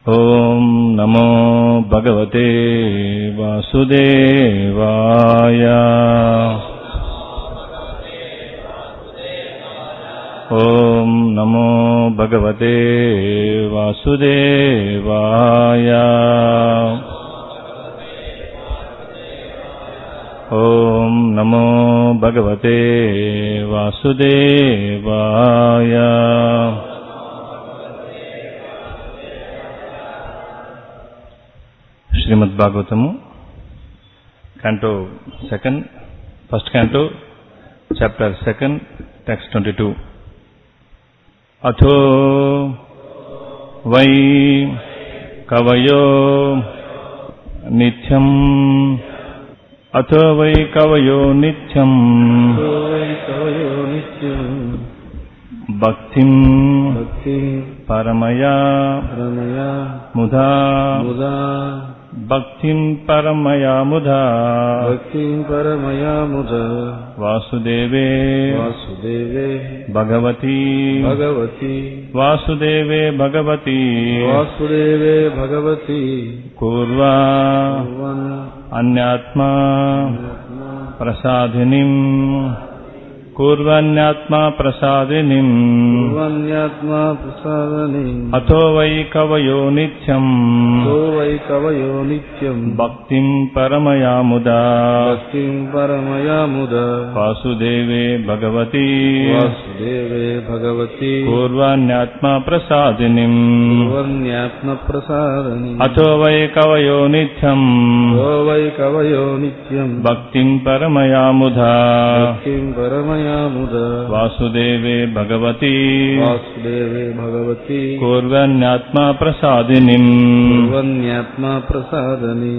ॐ नमो भगवते वासुदेवाय ॐ नमो भगवते वासुदेवाय ॐ नमो भगवते वासुदेवाय శ్రీమద్భాగవతము canto second, first canto, chapter second, text 22. अथो वै कवयो नित्यम् अथो वै कवयो नित्यम् కవయో నిత్యం भक्तिम् భక్తి परमया రమయా मुधा ముదా भक्तिम् परमया मुधा భక్తి పరమయా ముద वासुदेवे వాసుదేవే भगवती భగవతి वासुदेवे भगवती వాసుదేవే భగవతి कुर्वा భగవన్ अन्यात्मा प्रसादिनीम् कुर्वन्यात्मा प्रसादिनीम् భగవన్యాత్మా ప్రసాదని अथो वै कवयो नित्यम् తో వై కవయో నిత్యం भक्तिम् परमया मुदा భక్తి పరమయా ముద वासुदेवे भगवती వాసుదేవే భగవతి कुर्वान्यात्मा प्रसादिनीम् భగవన్యాత్మ ప్రసాదని अथो वै कवयो नित्यम् తో వై కవయో నిత్యం भक्तिम् परमया मुधा భక్తిం పరమయా ముద वासुदेवे Bhagwati వాసుదేవే Bhagavati कुर्वन्यात्मा प्रसादिनीम् భగవన్యాత్మ ప్రసాదని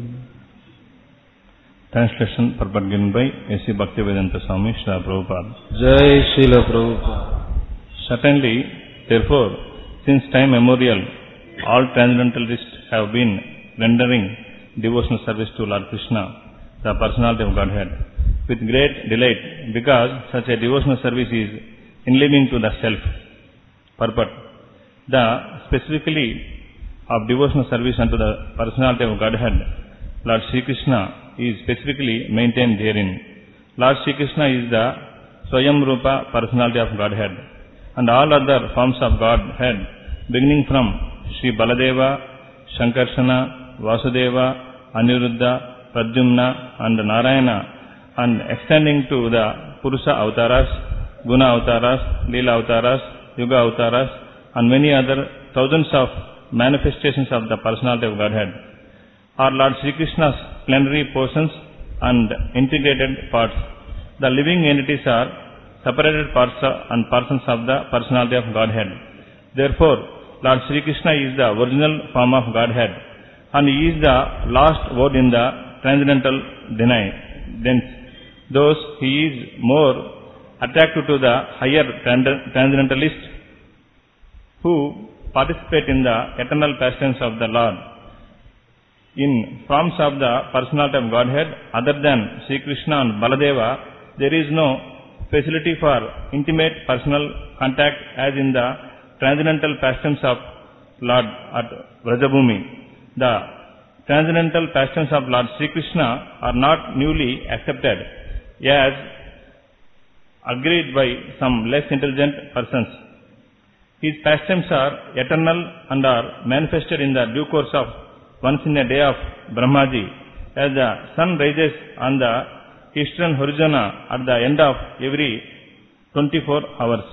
Translation purport given by A.C. Bhaktivedanta Swami Srila Prabhupada. జై శీల ప్రభు Certainly, therefore, since time immemorial, all transcendentalists have been rendering devotional service to Lord Krishna, the personality of Godhead, with great delight, because such a devotional service is enlivening to the self. Purport. The specifically of devotional service unto the personality of Godhead, Lord Sri Krishna is specifically maintained therein. Lord Sri Krishna is the Swayam Rupa personality of Godhead and all other forms of Godhead beginning from Sri Baladeva, Shankarshana, Vasudeva, Aniruddha, Pradyumna and Narayana and extending to the Purusha avataras, Guna avataras, Leela avataras, Yuga avataras and many other thousands of manifestations of the personality of Godhead are Lord Sri Krishna's plenary portions and integrated parts. The living entities are separated parts of- and persons of the personality of Godhead. Therefore, Lord Sri Krishna is the original form of Godhead and he is the last word in the transcendental deny. Then, those he is more attractive to the higher trans- transcendentalists who participate in the eternal pastimes of the Lord. In forms of the personality of Godhead, other than Sri Krishna and Baladeva, there is no facility for intimate personal contact as in the transcendental pastimes of Lord at Vrajabhumi. The transcendental pastimes of Lord Sri Krishna are not newly accepted as agreed by some less intelligent persons. His pastimes are eternal and are manifested in the due course of once in a day of Brahmaji, as the sun rises on the eastern horizon at the end of every 24 hours.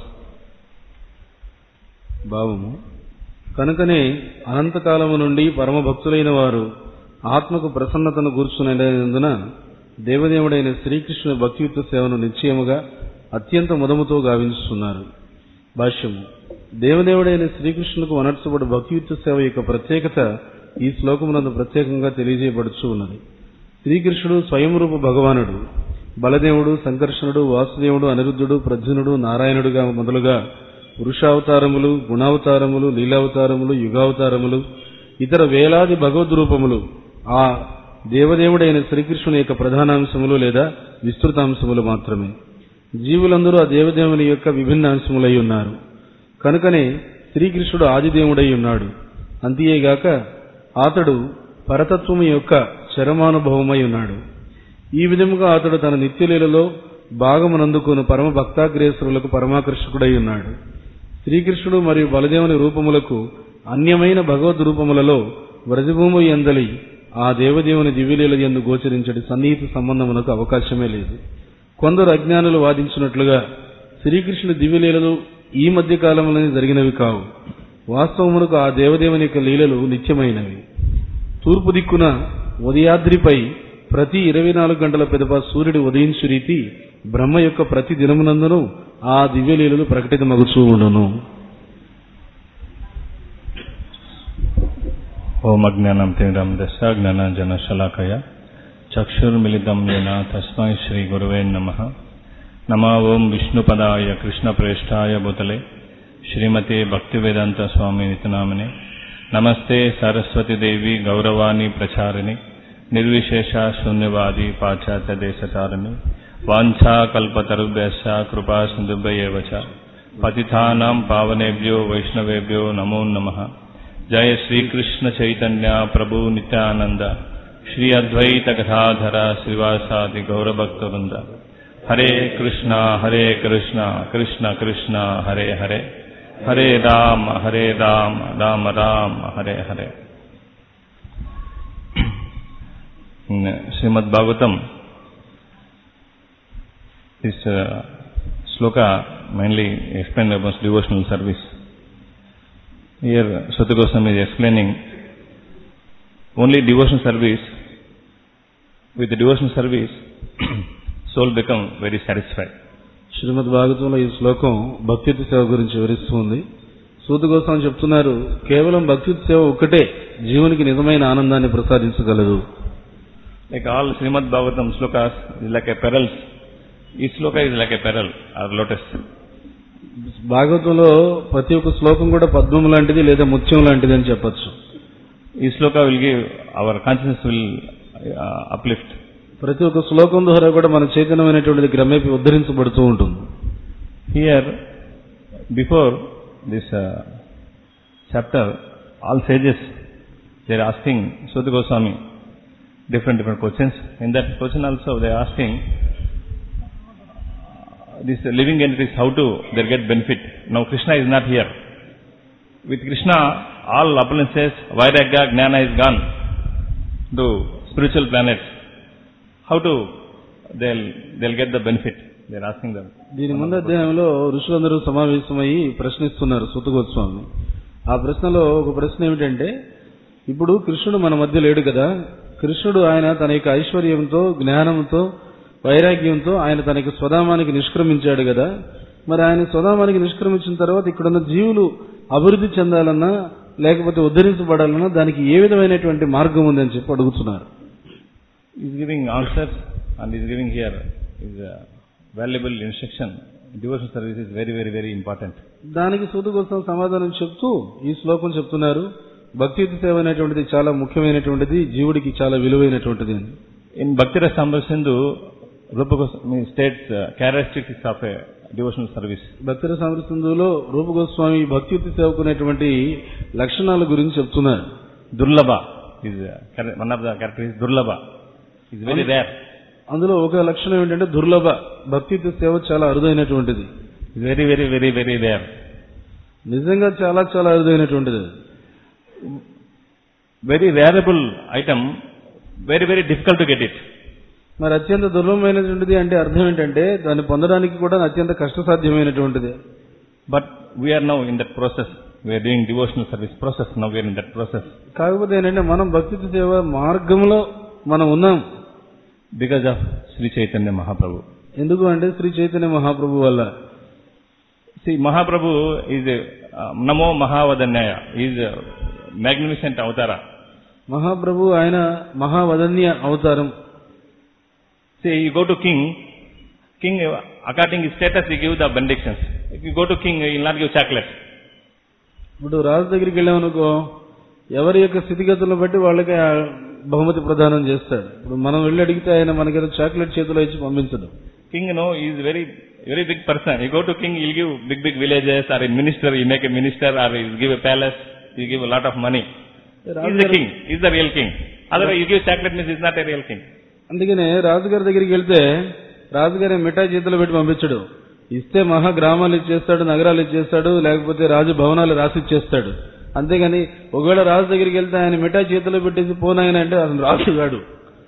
భావము కనుకనే అనంతకాలము నుండి పరమ భక్తులైన వారు ఆత్మకు ప్రసన్నతను కూర్చునేందున దేవదేవుడైన శ్రీకృష్ణుని భక్తియుక్త సేవను నిశ్చయముగా అత్యంత ముదముతో గావించుతున్నారు భాష్యము దేవదేవుడైన శ్రీకృష్ణులకు అనర్చబడు భక్తియుక్త సేవ యొక్క ప్రత్యేకత ఈ శ్లోకమునందు ప్రత్యేకంగా తెలియజేయబడుచు ఉన్నది శ్రీకృష్ణుడు స్వయంరూప భగవానుడు బలదేవుడు సంకర్షణుడు వాసుదేవుడు అనిరుద్ధుడు ప్రజ్ఞుడు నారాయణుడుగా మొదలుగా పురుషావతారములు గుణావతారములు లీలావతారములు యుగావతారములు ఇతర వేలాది భగవద్ రూపములు ఆ దేవదేవుడైన శ్రీకృష్ణుని యొక్క ప్రధానాంశములు లేదా విస్తృతాంశములు మాత్రమే జీవులందరూ ఆ దేవదేవుని యొక్క విభిన్న అంశములై ఉన్నారు కనుకనే శ్రీకృష్ణుడు ఆదిదేవుడై ఉన్నాడు అంతేగాక అతడు పరతత్వము యొక్క చరమానుభవమై ఉన్నాడు ఈ విధముగా అతడు తన నిత్యలీలలో భాగమునందుకుని పరమ భక్తాగ్రేసరులకు పరమాకర్షకుడై ఉన్నాడు శ్రీకృష్ణుడు మరియు బలదేవుని రూపములకు అన్యమైన భగవద్ రూపములలో వ్రజభూమి ఎందలి ఆ దేవదేవుని దివ్యలీల ఎందు గోచరించడి సన్నిహిత సంబంధమునకు అవకాశమే లేదు కొందరు అజ్ఞానులు వాదించినట్లుగా శ్రీకృష్ణుడి దివ్యలీలలు ఈ మధ్య కాలంలోనే జరిగినవి కావు వాస్తవమునకు ఆ దేవదేవుని యొక్క లీలలు నిత్యమైనవి తూర్పు దిక్కున ఉదయాద్రిపై ప్రతి ఇరవై నాలుగు గంటల పెదప సూర్యుడు ఉదయించు రీతి బ్రహ్మ యొక్క ప్రతి దినమునందును ఆ దివ్యలీలలు ప్రకటితమగుచూ ఉండును ఓం అజ్ఞానం తిమిరం దశ జ్ఞానాంజన శలాకయ చక్షుర్మిలితం येन తస్మై శ్రీ గురువే నమ నమా ఓం విష్ణుపదాయ కృష్ణప్రేష్ఠాయ భూతలే శ్రీమతే భక్తివేదాంత స్వామి నితనామనే నమస్తే సరస్వతి దేవి గౌరవాణి ప్రచారిణి నిర్విశేష శూన్యవాది పాశ్చాత్య దేశచారిణి వాంఛా కల్పతరుభ్యశ్చ కృపా సింధుభ్యవ చ పతిథానాం పావనేభ్యో వైష్ణవేభ్యో నమో నమః జయ శ్రీకృష్ణ చైతన్య ప్రభు నిత్యానంద శ్రీ అద్వైత గదాధర శ్రీవాసాది గౌరభక్తవృంద హరే కృష్ణ హరే కృష్ణ కృష్ణ కృష్ణ హరే హరే హరే రామ హరే రామ రామ రామ హరే హరే శ్రీమద్ Bhagavatam this uh, sloka mainly explained about devotional service. Here Sutta Goswami is explaining only devotional service. With the devotional service, soul become very satisfied. శ్రీమద్ భాగవతంలో ఈ శ్లోకం భక్తియుత సేవ గురించి వివరిస్తుంది సూత కోసం చెప్తున్నారు కేవలం భక్తియుత సేవ ఒక్కటే జీవునికి నిజమైన ఆనందాన్ని ప్రసాదించగలదు Like all Srimad Bhagavatam slokas is like a pearls. Each sloka is like a pearl or lotus. భాగవతంలో ప్రతి ఒక్క శ్లోకం కూడా పద్మం లాంటిది లేదా ముత్యం లాంటిది అని చెప్పొచ్చు Each sloka will give our consciousness will uh, uplift. ప్రతి ఒక్క శ్లోకం ద్వారా కూడా మన చైతన్యమైనటువంటిది క్రమేపీ ఉద్ధరించబడుతూ ఉంటుంది Here, before this uh, chapter, all sages they are asking Sudha Goswami different different questions. In that question also they are asking uh, these living entities how to they get benefit. Now Krishna is not here. With Krishna, all appearances, Vairagya, Jnana is gone to spiritual planets. How to they'll they'll get the benefit? They're asking them. దీని ముందు అధ్యాయంలో ఋషులందరూ సమావేశమయ్యి ప్రశ్నిస్తున్నారు సుతగోస్వామి ఆ ప్రశ్నలో ఒక ప్రశ్న ఏమిటంటే ఇప్పుడు కృష్ణుడు మన మధ్య లేడు కదా కృష్ణుడు ఆయన తన యొక్క ఐశ్వర్యంతో జ్ఞానంతో వైరాగ్యంతో ఆయన తన యొక్క స్వధామానికి నిష్క్రమించాడు కదా మరి ఆయన స్వధామానికి నిష్క్రమించిన తర్వాత ఇక్కడున్న జీవులు అభివృద్ధి చెందాలన్నా లేకపోతే ఉద్ధరించబడాలన్నా దానికి ఏ విధమైనటువంటి మార్గం ఉందని చెప్పి అడుగుతున్నారు is giving answers and is giving here is a valuable instruction. Devotional service is very, very, very important. దానికి సూదు కోసం సమాధానం చెప్తూ ఈ శ్లోకం చెప్తున్నారు భక్తియుత సేవ అనేటువంటిది చాలా ముఖ్యమైనటువంటిది జీవుడికి చాలా విలువైనటువంటిది అని In Bhakti Rasambar Sindhu, Rupa Goswami states uh, characteristics of a devotional service. భక్తుల సమృద్ధంలో రూపగోస్వామి భక్తియుత సేవకునేటువంటి లక్షణాల గురించి చెప్తున్నారు Durlabha is uh, char- one of the characteristics. Durlabha is very rare. అందులో ఒక లక్షణం ఏంటంటే దుర్లభ భక్తియుత సేవ చాలా అరుదైనటువంటిది Is very, very, very, very rare. నిజంగా చాలా చాలా అరుదైనటువంటిది అది. Very rareable item. Very, very difficult to get it. మరి అత్యంత దుర్లభమైనటువంటిది అంటే అర్థం ఏంటంటే దాన్ని పొందడానికి కూడా అత్యంత కష్టసాధ్యమైనటువంటిది But we are now in that process. We are doing devotional service process. Now we are in that process. కాకపోతే ఏంటంటే మనం భక్తియుత సేవ మార్గంలో మనం ఉన్నాం Because of Sri Chaitanya Mahaprabhu. ఎందుకు అంటే శ్రీ చైతన్య మహాప్రభు వల్ల See, Mahaprabhu is a uh, Namo Mahavadanyaya. He is a magnificent avatara. మహాప్రభు ఆయన మహావదన్య అవతారం See, you go to king, king, uh, according his status, he give the benedictions. If you go to king, he will not give chocolate. ఇప్పుడు రాజు దగ్గరికి వెళ్ళామనుకో ఎవరి యొక్క స్థితిగతులను బట్టి వాళ్ళకి ఆ బహుమతి ప్రదానం చేస్తాడు ఇప్పుడు మనం వెళ్ళి అడిగితే ఆయన మనకేదో చాక్లెట్ చేతిలో ఇచ్చి పంపించడం King, you know, he is very, very big person. You go to king, he'll give big, big villages, or a minister, he make a minister, or he'll give a palace. You give a lot of money. He's the రాజుగారు king. He's the real king. Otherwise, you give chocolate means he's not a real king. అందుకనే రాజుగారి దగ్గరికి వెళ్తే రాజుగారి మిఠాయి చేతిలో పెట్టి పంపించడు ఇస్తే మహా గ్రామాలు ఇచ్చేస్తాడు నగరాలు ఇచ్చేస్తాడు లేకపోతే రాజు భవనాలు రాసి ఇచ్చేస్తాడు అంతేగాని ఒకవేళ రాజు దగ్గరికి వెళ్తే ఆయన మిఠాయి చేతిలో పెట్టేసి పోనాయన అంటే అతను రాజుగాడు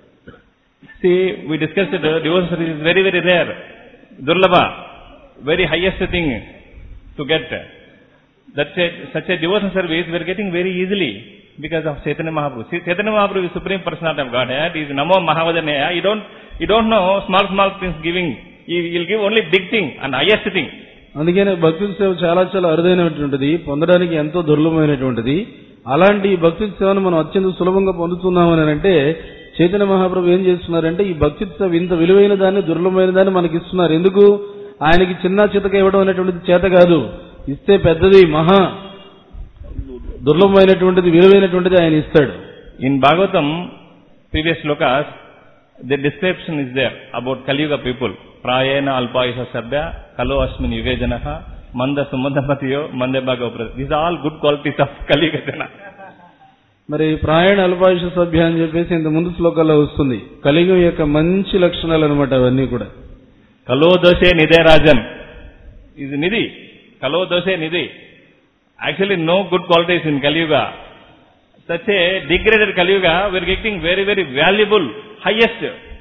See, we discussed it, uh, devotion service is very, very rare. Durlabha, very highest thing to get. That's a, such a devotion service we are getting very easily because of Chaitanya Mahaprabhu. See, Chaitanya Mahaprabhu is Supreme Personality of Godhead. He is Namo Mahavadanaya. You don't, you don't know small, small things giving. He will give only big thing and highest thing. అందుకనే భక్తుల సేవ చాలా చాలా అరుదైనటువంటిది పొందడానికి ఎంతో దుర్లభమైనటువంటిది అలాంటి ఈ భక్తి సేవను మనం అత్యంత సులభంగా పొందుతున్నామని అంటే చైతన్య మహాప్రభు ఏం చేస్తున్నారంటే ఈ భక్తి సేవ ఇంత విలువైన దాన్ని దుర్లభమైన దాన్ని మనకి ఇస్తున్నారు ఎందుకు ఆయనకి చిన్న చితక ఇవ్వడం అనేటువంటిది చేత కాదు ఇస్తే పెద్దది మహా దుర్లభమైనటువంటిది విలువైనటువంటిది ఆయన ఇస్తాడు In Bhagavatam, previous slokas, the description is there about Kali Yuga people. Prayena alpayusha sabya, kalo asmin yuge janaha, manda sumadamatiyo, mande bhagavapra. These are all good qualities of Kali Yuga jana. మరి ప్రాయణ అల్పాయుష సభ్య అని చెప్పేసి ఇంత ముందు శ్లోకాల్లో వస్తుంది కలియుగం యొక్క మంచి లక్షణాలు అనమాట అవన్నీ కూడా Kalo doshe nide rajan. Is nidhi. Kalo doshe nidhi. Actually no good qualities in Kali Yuga. Such a degraded Kali Yuga, we are getting very, very valuable, highest,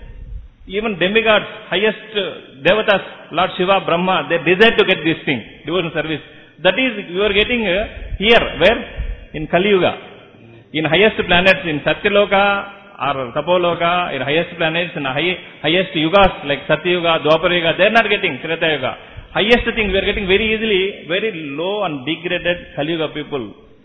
even demigods, highest uh, devatas, Lord Shiva, Brahma, they desire to get this thing, devotion service. That is, you are getting uh, here, where? In Kali Yuga. In highest planets, in Satyaloka or Tapoloka, in highest planets, in high, highest yugas like Satyuga, Dwapara Yuga, they are not getting Treta Yuga. Highest thing we are getting very easily, very low and degraded Kali Yuga people.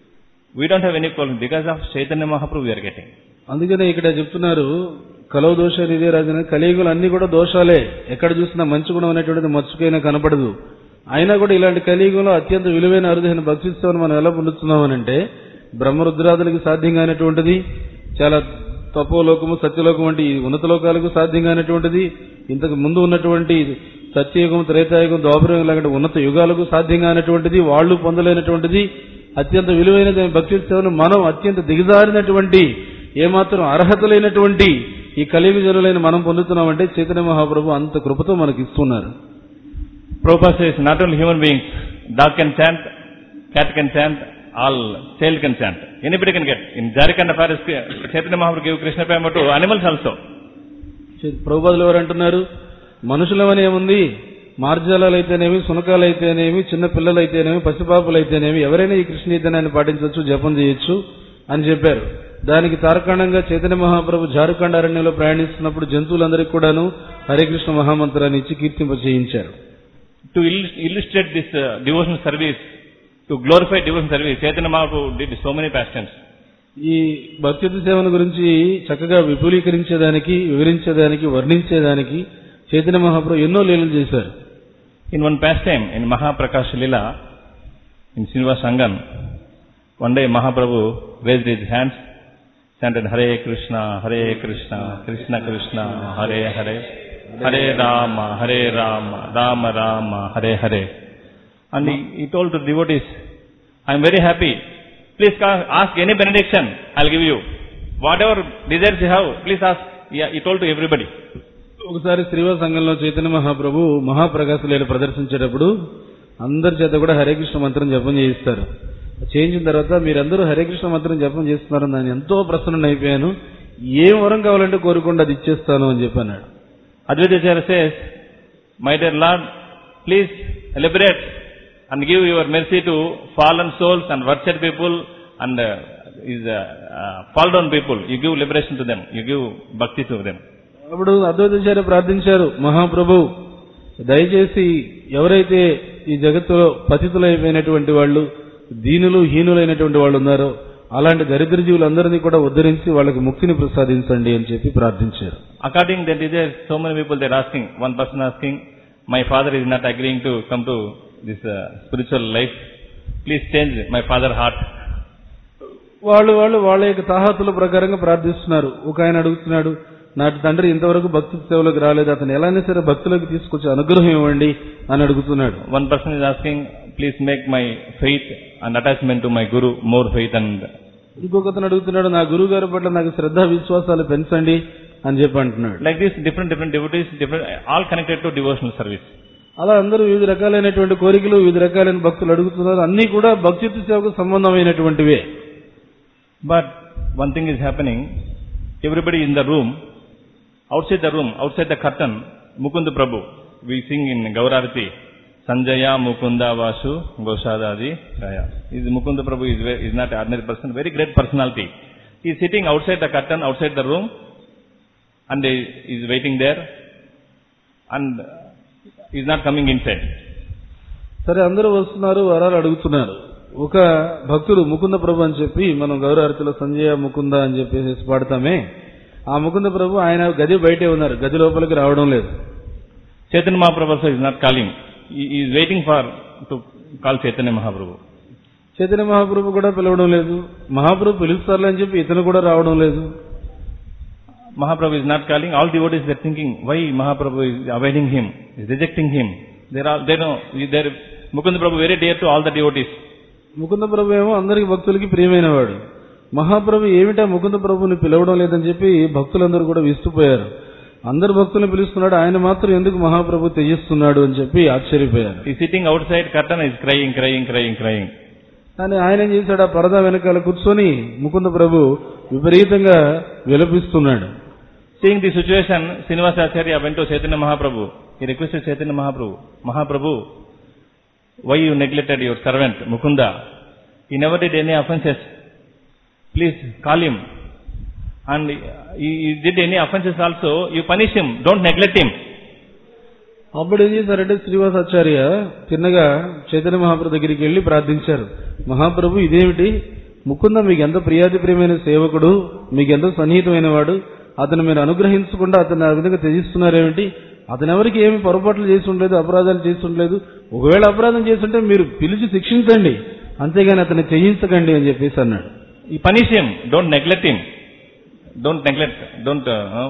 We don't have any problem because of Chaitanya Mahaprabhu we are getting. అందుకనే ఇక్కడ చెప్తున్నారు కలవ దోష నిదే రాజన కలియుగులు అన్ని కూడా దోషాలే ఎక్కడ చూసినా మంచి గుణం అనేటువంటిది మచ్చుకైనా కనపడదు అయినా కూడా ఇలాంటి కలియుగంలో అత్యంత విలువైన అరుదైన భక్తిస్తామని మనం ఎలా పొందుతున్నామనంటే బ్రహ్మరుద్రాదులకు సాధ్యం కానటువంటిది చాలా తపోలోకము సత్యలోకం వంటి ఈ ఉన్నత లోకాలకు సాధ్యం కానటువంటిది ఇంతకు ముందు ఉన్నటువంటి సత్యయుగం త్రేతాయుగం ద్వాపరయుగం లాంటి ఉన్నత యుగాలకు సాధ్యం కానటువంటిది వాళ్ళు పొందలేనటువంటిది అత్యంత విలువైన భక్తి సేవను మనం అత్యంత దిగజారినటువంటి ఏమాత్రం అర్హత లేనటువంటి ఈ కలియుగ జనులైన మనం పొందుతున్నామంటే చైతన్య మహాప్రభు అంత కృపతో మనకి ఇస్తున్నారు Prabhupada says not only human beings, dog can chant, cat can chant, all child can chant. Anybody can get. In Jharkhand forest, Chaitanya Mahaprabhu gave Krishna Prema to animals also. ప్రభుపాదులు ఎవరు అంటున్నారు మనుషులమని ఏముంది మార్జాలాలు అయితేనేమి సునకాలు అయితేనేమి చిన్న పిల్లలు అయితేనేమి పసిపాపులు అయితేనేమి ఎవరైనా ఈ కృష్ణ చైతన్యాన్ని పాటించవచ్చు జపం చేయొచ్చు అని చెప్పారు దానికి తార్కాణంగా చైతన్య మహాప్రభు జార్ఖండ్ అరణ్యంలో ప్రయాణిస్తున్నప్పుడు జంతువులందరికీ కూడాను హరే కృష్ణ మహామంత్రాన్ని ఇచ్చి కీర్తింప చేయించారు To illus- illustrate this uh, devotional service, to glorify devotional service, Chaitanya Mahaprabhu did so many pastimes. ఈ భక్తి సేవన గురించి చక్కగా విపులీకరించేదానికి వివరించేదానికి వర్ణించేదానికి చైతన్య మహాప్రభు ఎన్నో లీలలు చేశారు In one pastime, in Mahaprakash Lila, in Srinivas Angan, one day Mahaprabhu raised his hands, chanted Hare Krishna, Hare Krishna, Krishna Krishna, Hare Hare, Hare Rama, Hare Rama, Rama Rama, Hare Hare. And he, he told the devotees, I am very happy. Please ca- ask any benediction, I will give you. Whatever desires you have, please ask. Yeah, he told to everybody. ఒకసారి శ్రీవాస సంఘంలో చైతన్య మహాప్రభు మహాప్రకాశ లీల ప్రదర్శించేటప్పుడు అందరి చేత కూడా హరే కృష్ణ మంత్రం జపం చేయిస్తారు చేయించిన తర్వాత మీరందరూ హరే కృష్ణ మంత్రం జపం చేస్తున్నారని దాన్ని ఎంతో ప్రసన్న అయిపోయాను ఏం వరం కావాలంటే కోరుకోండి అది ఇచ్చేస్తాను అని చెప్పి అన్నాడు Advaita Acharya says, My dear Lord, please liberate and give your mercy to fallen souls and wretched people and uh, is uh, uh, fall down people. You give liberation to them. You give bhakti to them. అప్పుడు అద్వైతాచార్య ప్రార్థించారు మహాప్రభు దయచేసి ఎవరైతే ఈ జగత్తులో పతితులైపోయినటువంటి వాళ్ళు దీనులు హీనులైనటువంటి వాళ్ళు ఉన్నారో అలాంటి దరిద్ర జీవులందరినీ కూడా ఉద్ధరించి వాళ్ళకి ముక్తిని ప్రసాదించండి అని చెప్పి ప్రార్థించారు According to there, so many people they are asking. One person asking, My father is not agreeing to come to this uh, spiritual life. Please change my father heart. వాళ్ళు వాళ్ళు వాళ్ళ యొక్క తాహతుల ప్రకారంగా ప్రార్థిస్తున్నారు ఒక ఆయన అడుగుతున్నాడు నాటి తండ్రి ఇంతవరకు భక్తి సేవలోకి రాలేదు అతను ఎలానే సరే భక్తులకు తీసుకొచ్చి అనుగ్రహం ఇవ్వండి అని అడుగుతున్నాడు One person is asking, please make my faith and attachment to my Guru more faith and ఇంకొకతను అడుగుతున్నాడు నా గురువు గారి పట్ల నాకు శ్రద్ధ విశ్వాసాలు పెంచండి అని చెప్పి అంటున్నాడు like this different different devotees, different all connected to devotional service. అలా అందరూ వివిధ రకాలైనటువంటి కోరికలు వివిధ రకాలైన భక్తులు అడుగుతున్నారు అన్ని కూడా భక్తి సేవకు సంబంధమైనటువంటివే But one thing is happening, everybody in the room, outside the room, outside the curtain, Mukunda Prabhu, we sing in Gaurarati, Sanjaya Mukunda Vasu Goshadadi Raya. Is Mukunda Prabhu is, ve- is not an ordinary person, very great personality. He is sitting outside the curtain, outside the room, and he is waiting there, and he is not coming inside. సరే అందరూ వస్తున్నారు వరాలు అడుగుతున్నారు ఒక భక్తుడు ముకుంద ప్రభు అని చెప్పి మనం గౌరవార్తిలో సంజయ ముకుంద అని చెప్పేసి పాడతామే ఆ ముకుంద ప్రభు ఆయన గది బయటే ఉన్నారు గది లోపలికి రావడం లేదు Chaitanya Mahaprabhu also is not calling. He he is waiting for to call Chaitanya Mahaprabhu. Chaitanya మహాప్రభు కూడా పిలవడం లేదు మహాప్రభు పిలుస్తారులే అని చెప్పి ఇతను కూడా రావడం లేదు Mahaprabhu is not calling. All devotees were thinking, why Mahaprabhu is avoiding him, is rejecting him. They are, they know, they are, Mukunda Prabhu very dear to all the devotees. Mukunda ప్రభు ఏమో అందరికి భక్తులకి ప్రియమైన వాడు మహాప్రభు ఏమిటా ముకుంద ప్రభుని పిలవడం లేదని చెప్పి భక్తులందరూ కూడా విస్తుపోయారు అందరు భక్తులను పిలుస్తున్నాడు ఆయన మాత్రం ఎందుకు మహాప్రభు త్యజిస్తున్నాడు అని చెప్పి ఆశ్చర్యపోయారు He is sitting outside curtain, is crying, crying, crying, crying. కానీ ఆయన ఏం చేశాడు ఆ పరదా వెనకాల కూర్చొని ముకుంద ప్రభు విపరీతంగా విలపిస్తున్నాడు Seeing the situation, Srinivasa Acharya went to Chaitanya Mahaprabhu. He requested Chaitanya Mahaprabhu, Mahaprabhu, why you neglected your servant, Mukunda? He never did any offenses. Please call him. And he, he did any offenses also, you punish him, don't neglect him. అప్పుడు ఏం చేశారంటే శ్రీవాసాచార్య తిన్నగా చైతన్య మహాప్రభు దగ్గరికి వెళ్లి ప్రార్థించారు మహాప్రభు ఇదేమిటి ముకుంద మీకు ఎంత ప్రియాతి ప్రియమైన సేవకుడు మీకు ఎంతో సన్నిహితమైన వాడు అతను మీరు అనుగ్రహించకుండా అతను ఆ విధంగా త్యజిస్తున్నారేమిటి అతను ఎవరికి ఏమి పొరపాట్లు చేసి ఉండలేదు అపరాధాలు చేసి ఉండలేదు ఒకవేళ అపరాధం చేస్తుంటే మీరు పిలిచి శిక్షించండి అంతేగాని అతన్ని త్యజించకండి అని చెప్పేసి అన్నాడు You punish him, don't neglect him. Don't neglect, don't, uh,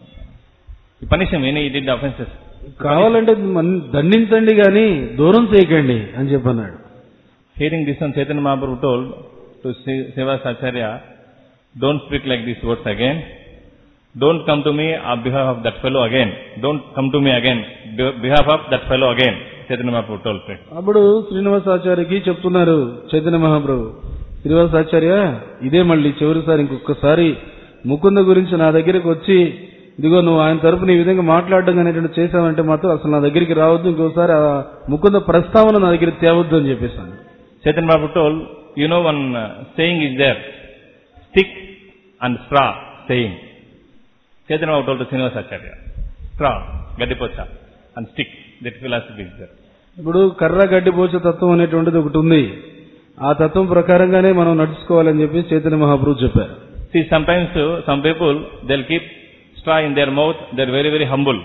you punish him when he did the offenses. కావాలంటే మన్- దండించండి గాని దూరం చేయకండి అని చెప్పన్నాడు Hearing this one, Chaitanya Mahaprabhu told to Sri- Srivas Acharya, don't speak like these words again. Don't come to me on behalf of that fellow again. Don't come to me again, be- behalf of that fellow again. Chaitanya Mahaprabhu told. friend. అప్పుడు శ్రీనివాసాచార్యకి చెప్తున్నారు చైతన్య మహాప్రభు శ్రీనివాసాచార్య ఇదే మళ్ళీ చివరిసారి ఇంకొకసారి ముకుంద గురించి నా దగ్గరికి వచ్చి ఇదిగో నువ్వు ఆయన తరపున ఈ విధంగా మాట్లాడడం అనేటువంటి చేశావంటే మాత్రం అసలు నా దగ్గరికి రావద్దు ఇంకోసారి ఆ ముకుంద ప్రస్తావన నా దగ్గరికి తేవద్దు అని చెప్పేసాను Chaitanya Mahaprabhu told, you know one uh, saying is there, stick and straw saying. Chaitanya Mahaprabhu told to Srinivas Acharya, straw, gadipocha, and stick, that philosophy is there. ఇప్పుడు కర్ర గడ్డిపోచ తత్వం అనేటువంటిది ఒకటి ఉంది ఆ తత్వం ప్రకారంగానే మనం నడుచుకోవాలని చెప్పి చైతన్య మహాప్రభు చెప్పారు See, sometimes uh, some people, they'll keep straw in their mouth, they're very, very humble.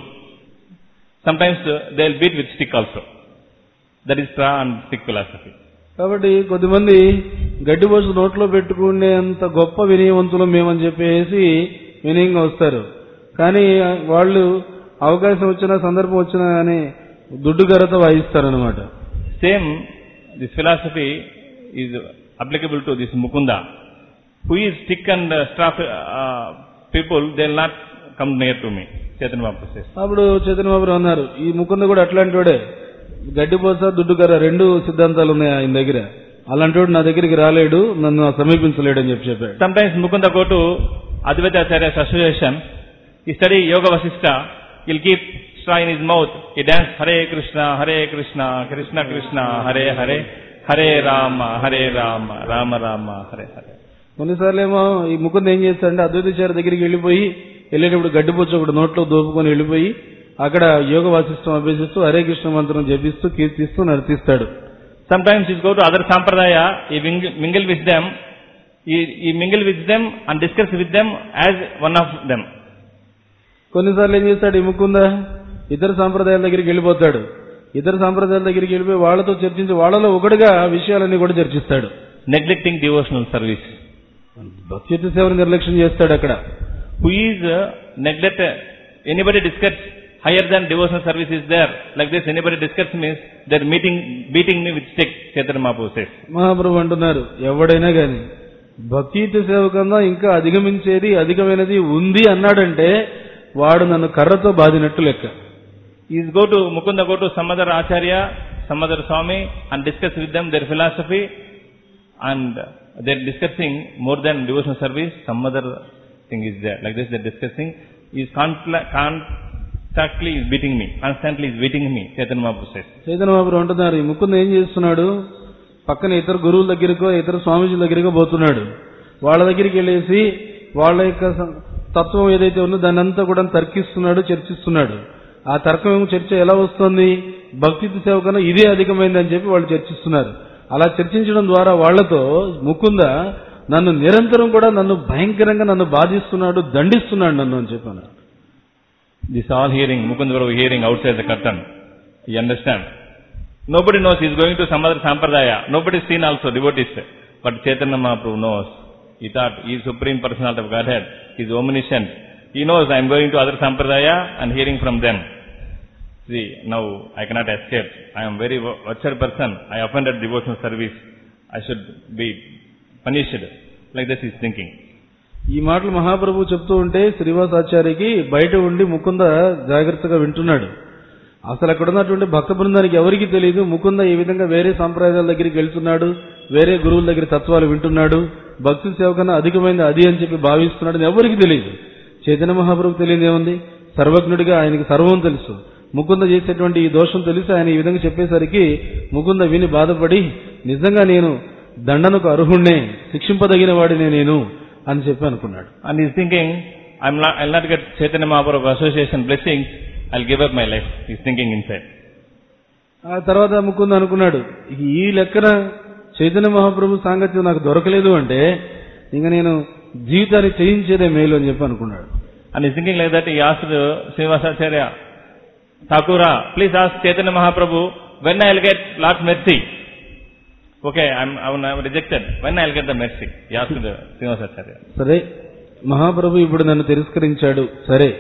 Sometimes uh, they'll beat with stick also. That is straw and stick philosophy. కాబట్టి కొద్దిమంది గడ్డిపోసు నోట్లో పెట్టుకునేంత గొప్ప వినయవంతులు మేమని చెప్పేసి వినయంగా వస్తారు కానీ వాళ్ళు అవకాశం వచ్చినా సందర్భం వచ్చినా కానీ దుడ్డు గరత వాయిస్తారనమాట Same, this philosophy is applicable to this Mukunda. Who is stick and uh, straw uh, people, they'll not come near to me. Chaitanya Mahaprabhu says. అప్పుడు చైతన్య బాబు అన్నారు ఈ ముకుంద కూడా అట్లాంటి వాడే గడ్డిపోస దుడ్డు గర్ర రెండు సిద్ధాంతాలు ఉన్నాయి ఆయన దగ్గర అలాంటి వాడు నా దగ్గరికి రాలేడు నన్ను సమీపించలేడు అని చెప్పి చెప్పాడు Sometimes Mukunda go to Advaita Acharya's association, he study Yoga Vasistha, he'll keep straw in his mouth, he dance Hare Krishna, Hare Krishna, Krishna Krishna, Hare Hare, Hare Rama, Hare Rama, Rama Rama, Hare Hare. కొన్నిసార్లు ఏమో ఈ ముకుంద ఏం చేస్తాడంటే అద్వైతాచార్య దగ్గరికి వెళ్ళిపోయి వెళ్ళేటప్పుడు గడ్డిపోచ్చు ఒకటి నోట్లో దోపుకొని వెళ్ళిపోయి అక్కడ యోగ వాసిష్టం అభ్యసిస్తూ హరే కృష్ణ మంత్రం జపిస్తూ కీర్తిస్తూ నర్తిస్తాడు Sometimes he go to other Sampradaya, he mingle, mingle with them, he, he mingle with them and discuss with them as one of them. కొన్నిసార్లు ఏం చేస్తాడు ఈ ముకుంద ఇతర సాంప్రదాయాల దగ్గరికి వెళ్ళిపోతాడు ఇతర సాంప్రదాయాల దగ్గరికి వెళ్ళిపోయి వాళ్ళతో చర్చించి వాళ్ళలో ఒకటిగా ఆ విషయాలన్నీ కూడా చర్చిస్తాడు Neglecting devotional service. భక్తి సేవను నిర్లక్ష్యం చేస్తాడు అక్కడ Who is uh, neglect, uh, anybody discuss higher than devotional service is there. Like this, anybody discuss means they're meeting, beating me with stick, Chaitanya Mahaprabhu says. మహాప్రభు అంటున్నారు ఎవడైనా గాని భక్తి సేవ కన్నా ఇంకా అధిగమించేది అధికమైనది ఉంది అన్నాడంటే వాడు నన్ను కర్రతో బాదినట్టు లెక్క Is go to, Mukunda go to some other Acharya, some other Swami and discuss with them their philosophy and they're discussing more than devotional service, some other thing is there. Like this they're discussing. Is confla- constantly is beating me, constantly is beating me, Chaitanya Mahaprabhu says. Chaitanya మహాప్రభు అంటున్నారు ఈ ముకుంద ఏం చేస్తున్నాడు పక్కన ఇతర గురువుల దగ్గరకో ఇతర స్వామీజీల దగ్గరకో పోతున్నాడు వాళ్ళ దగ్గరికి వెళ్ళేసి వాళ్ళ యొక్క స- తత్వం ఏదైతే ఉందో దాన్ని అంతా కూడా తర్కిస్తున్నాడు చర్చిస్తున్నాడు ఆ తర్కం ఏమో చర్చ ఎలా వస్తుంది భక్తి సేవ కన్నా ఇదే అధికమైంది అని చెప్పి వాళ్ళు చర్చిస్తున్నారు అలా చర్చించడం ద్వారా వాళ్లతో ముకుంద నన్ను నిరంతరం కూడా నన్ను భయంకరంగా నన్ను బాధిస్తున్నాడు దండిస్తున్నాడు నన్ను అని చెప్పాను This all hearing, Mukunda Prabhu hearing outside the curtain. You understand? Nobody knows he's going to some other sampradaya. Nobody's seen also devotees. But Chaitanya Mahaprabhu knows. He thought he is supreme personality of Godhead. He is omniscient. He knows I am going to other sampradaya and hearing from them. See, now I cannot escape. I am very wretched person. I offended devotional service. I should be punished. Like this he is thinking. ఈ మాటలు మహాప్రభు చెప్తూ ఉంటే శ్రీవాసాచార్యకి బయట ఉండి ముకుంద జాగ్రత్తగా వింటున్నాడు అసలు అక్కడ ఉన్నటువంటి భక్త బృందానికి ఎవరికి తెలియదు ముకుంద ఈ విధంగా వేరే సంప్రదాయాల దగ్గరికి వెళ్తున్నాడు వేరే గురువుల దగ్గర తత్వాలు వింటున్నాడు భక్తి సేవ కన్నా అధికమైంది అది అని చెప్పి భావిస్తున్నాడు అని ఎవరికి తెలియదు చైతన్య మహాప్రభుకు తెలియదు ఏముంది సర్వజ్ఞుడిగా ఆయనకి సర్వం తెలుసు ముకుంద చేసేటువంటి ఈ దోషం తెలిసి ఆయన ఈ విధంగా చెప్పేసరికి ముకుంద విని బాధపడి నిజంగా నేను దండనకు అర్హుణ్ణే శిక్షింపదగిన వాడినే నేను అని చెప్పి అనుకున్నాడు And he's thinking, I'm not, I'll not get Chaitanya Mahaprabhu association blessings, I'll give up my life. He's thinking inside. ఆ తర్వాత ముకుంద అనుకున్నాడు ఇక ఈ లెక్కన చైతన్య మహాప్రభు సాంగత్యం నాకు దొరకలేదు అంటే ఇంకా నేను జీవితాన్ని చేయించేదే మేలు అని చెప్పి అనుకున్నాడు And he's thinking like that, he asked uh, Srivasacharya, Thakura, please ask Chaitanya Mahaprabhu, when I'll get Lord's mercy? Okay, I'm, I'm, I'm rejected. When I'll get the mercy? He asked the Srivasacharya. సరే మహాప్రభు ఇప్పుడు నన్ను తిరస్కరించాడు సరే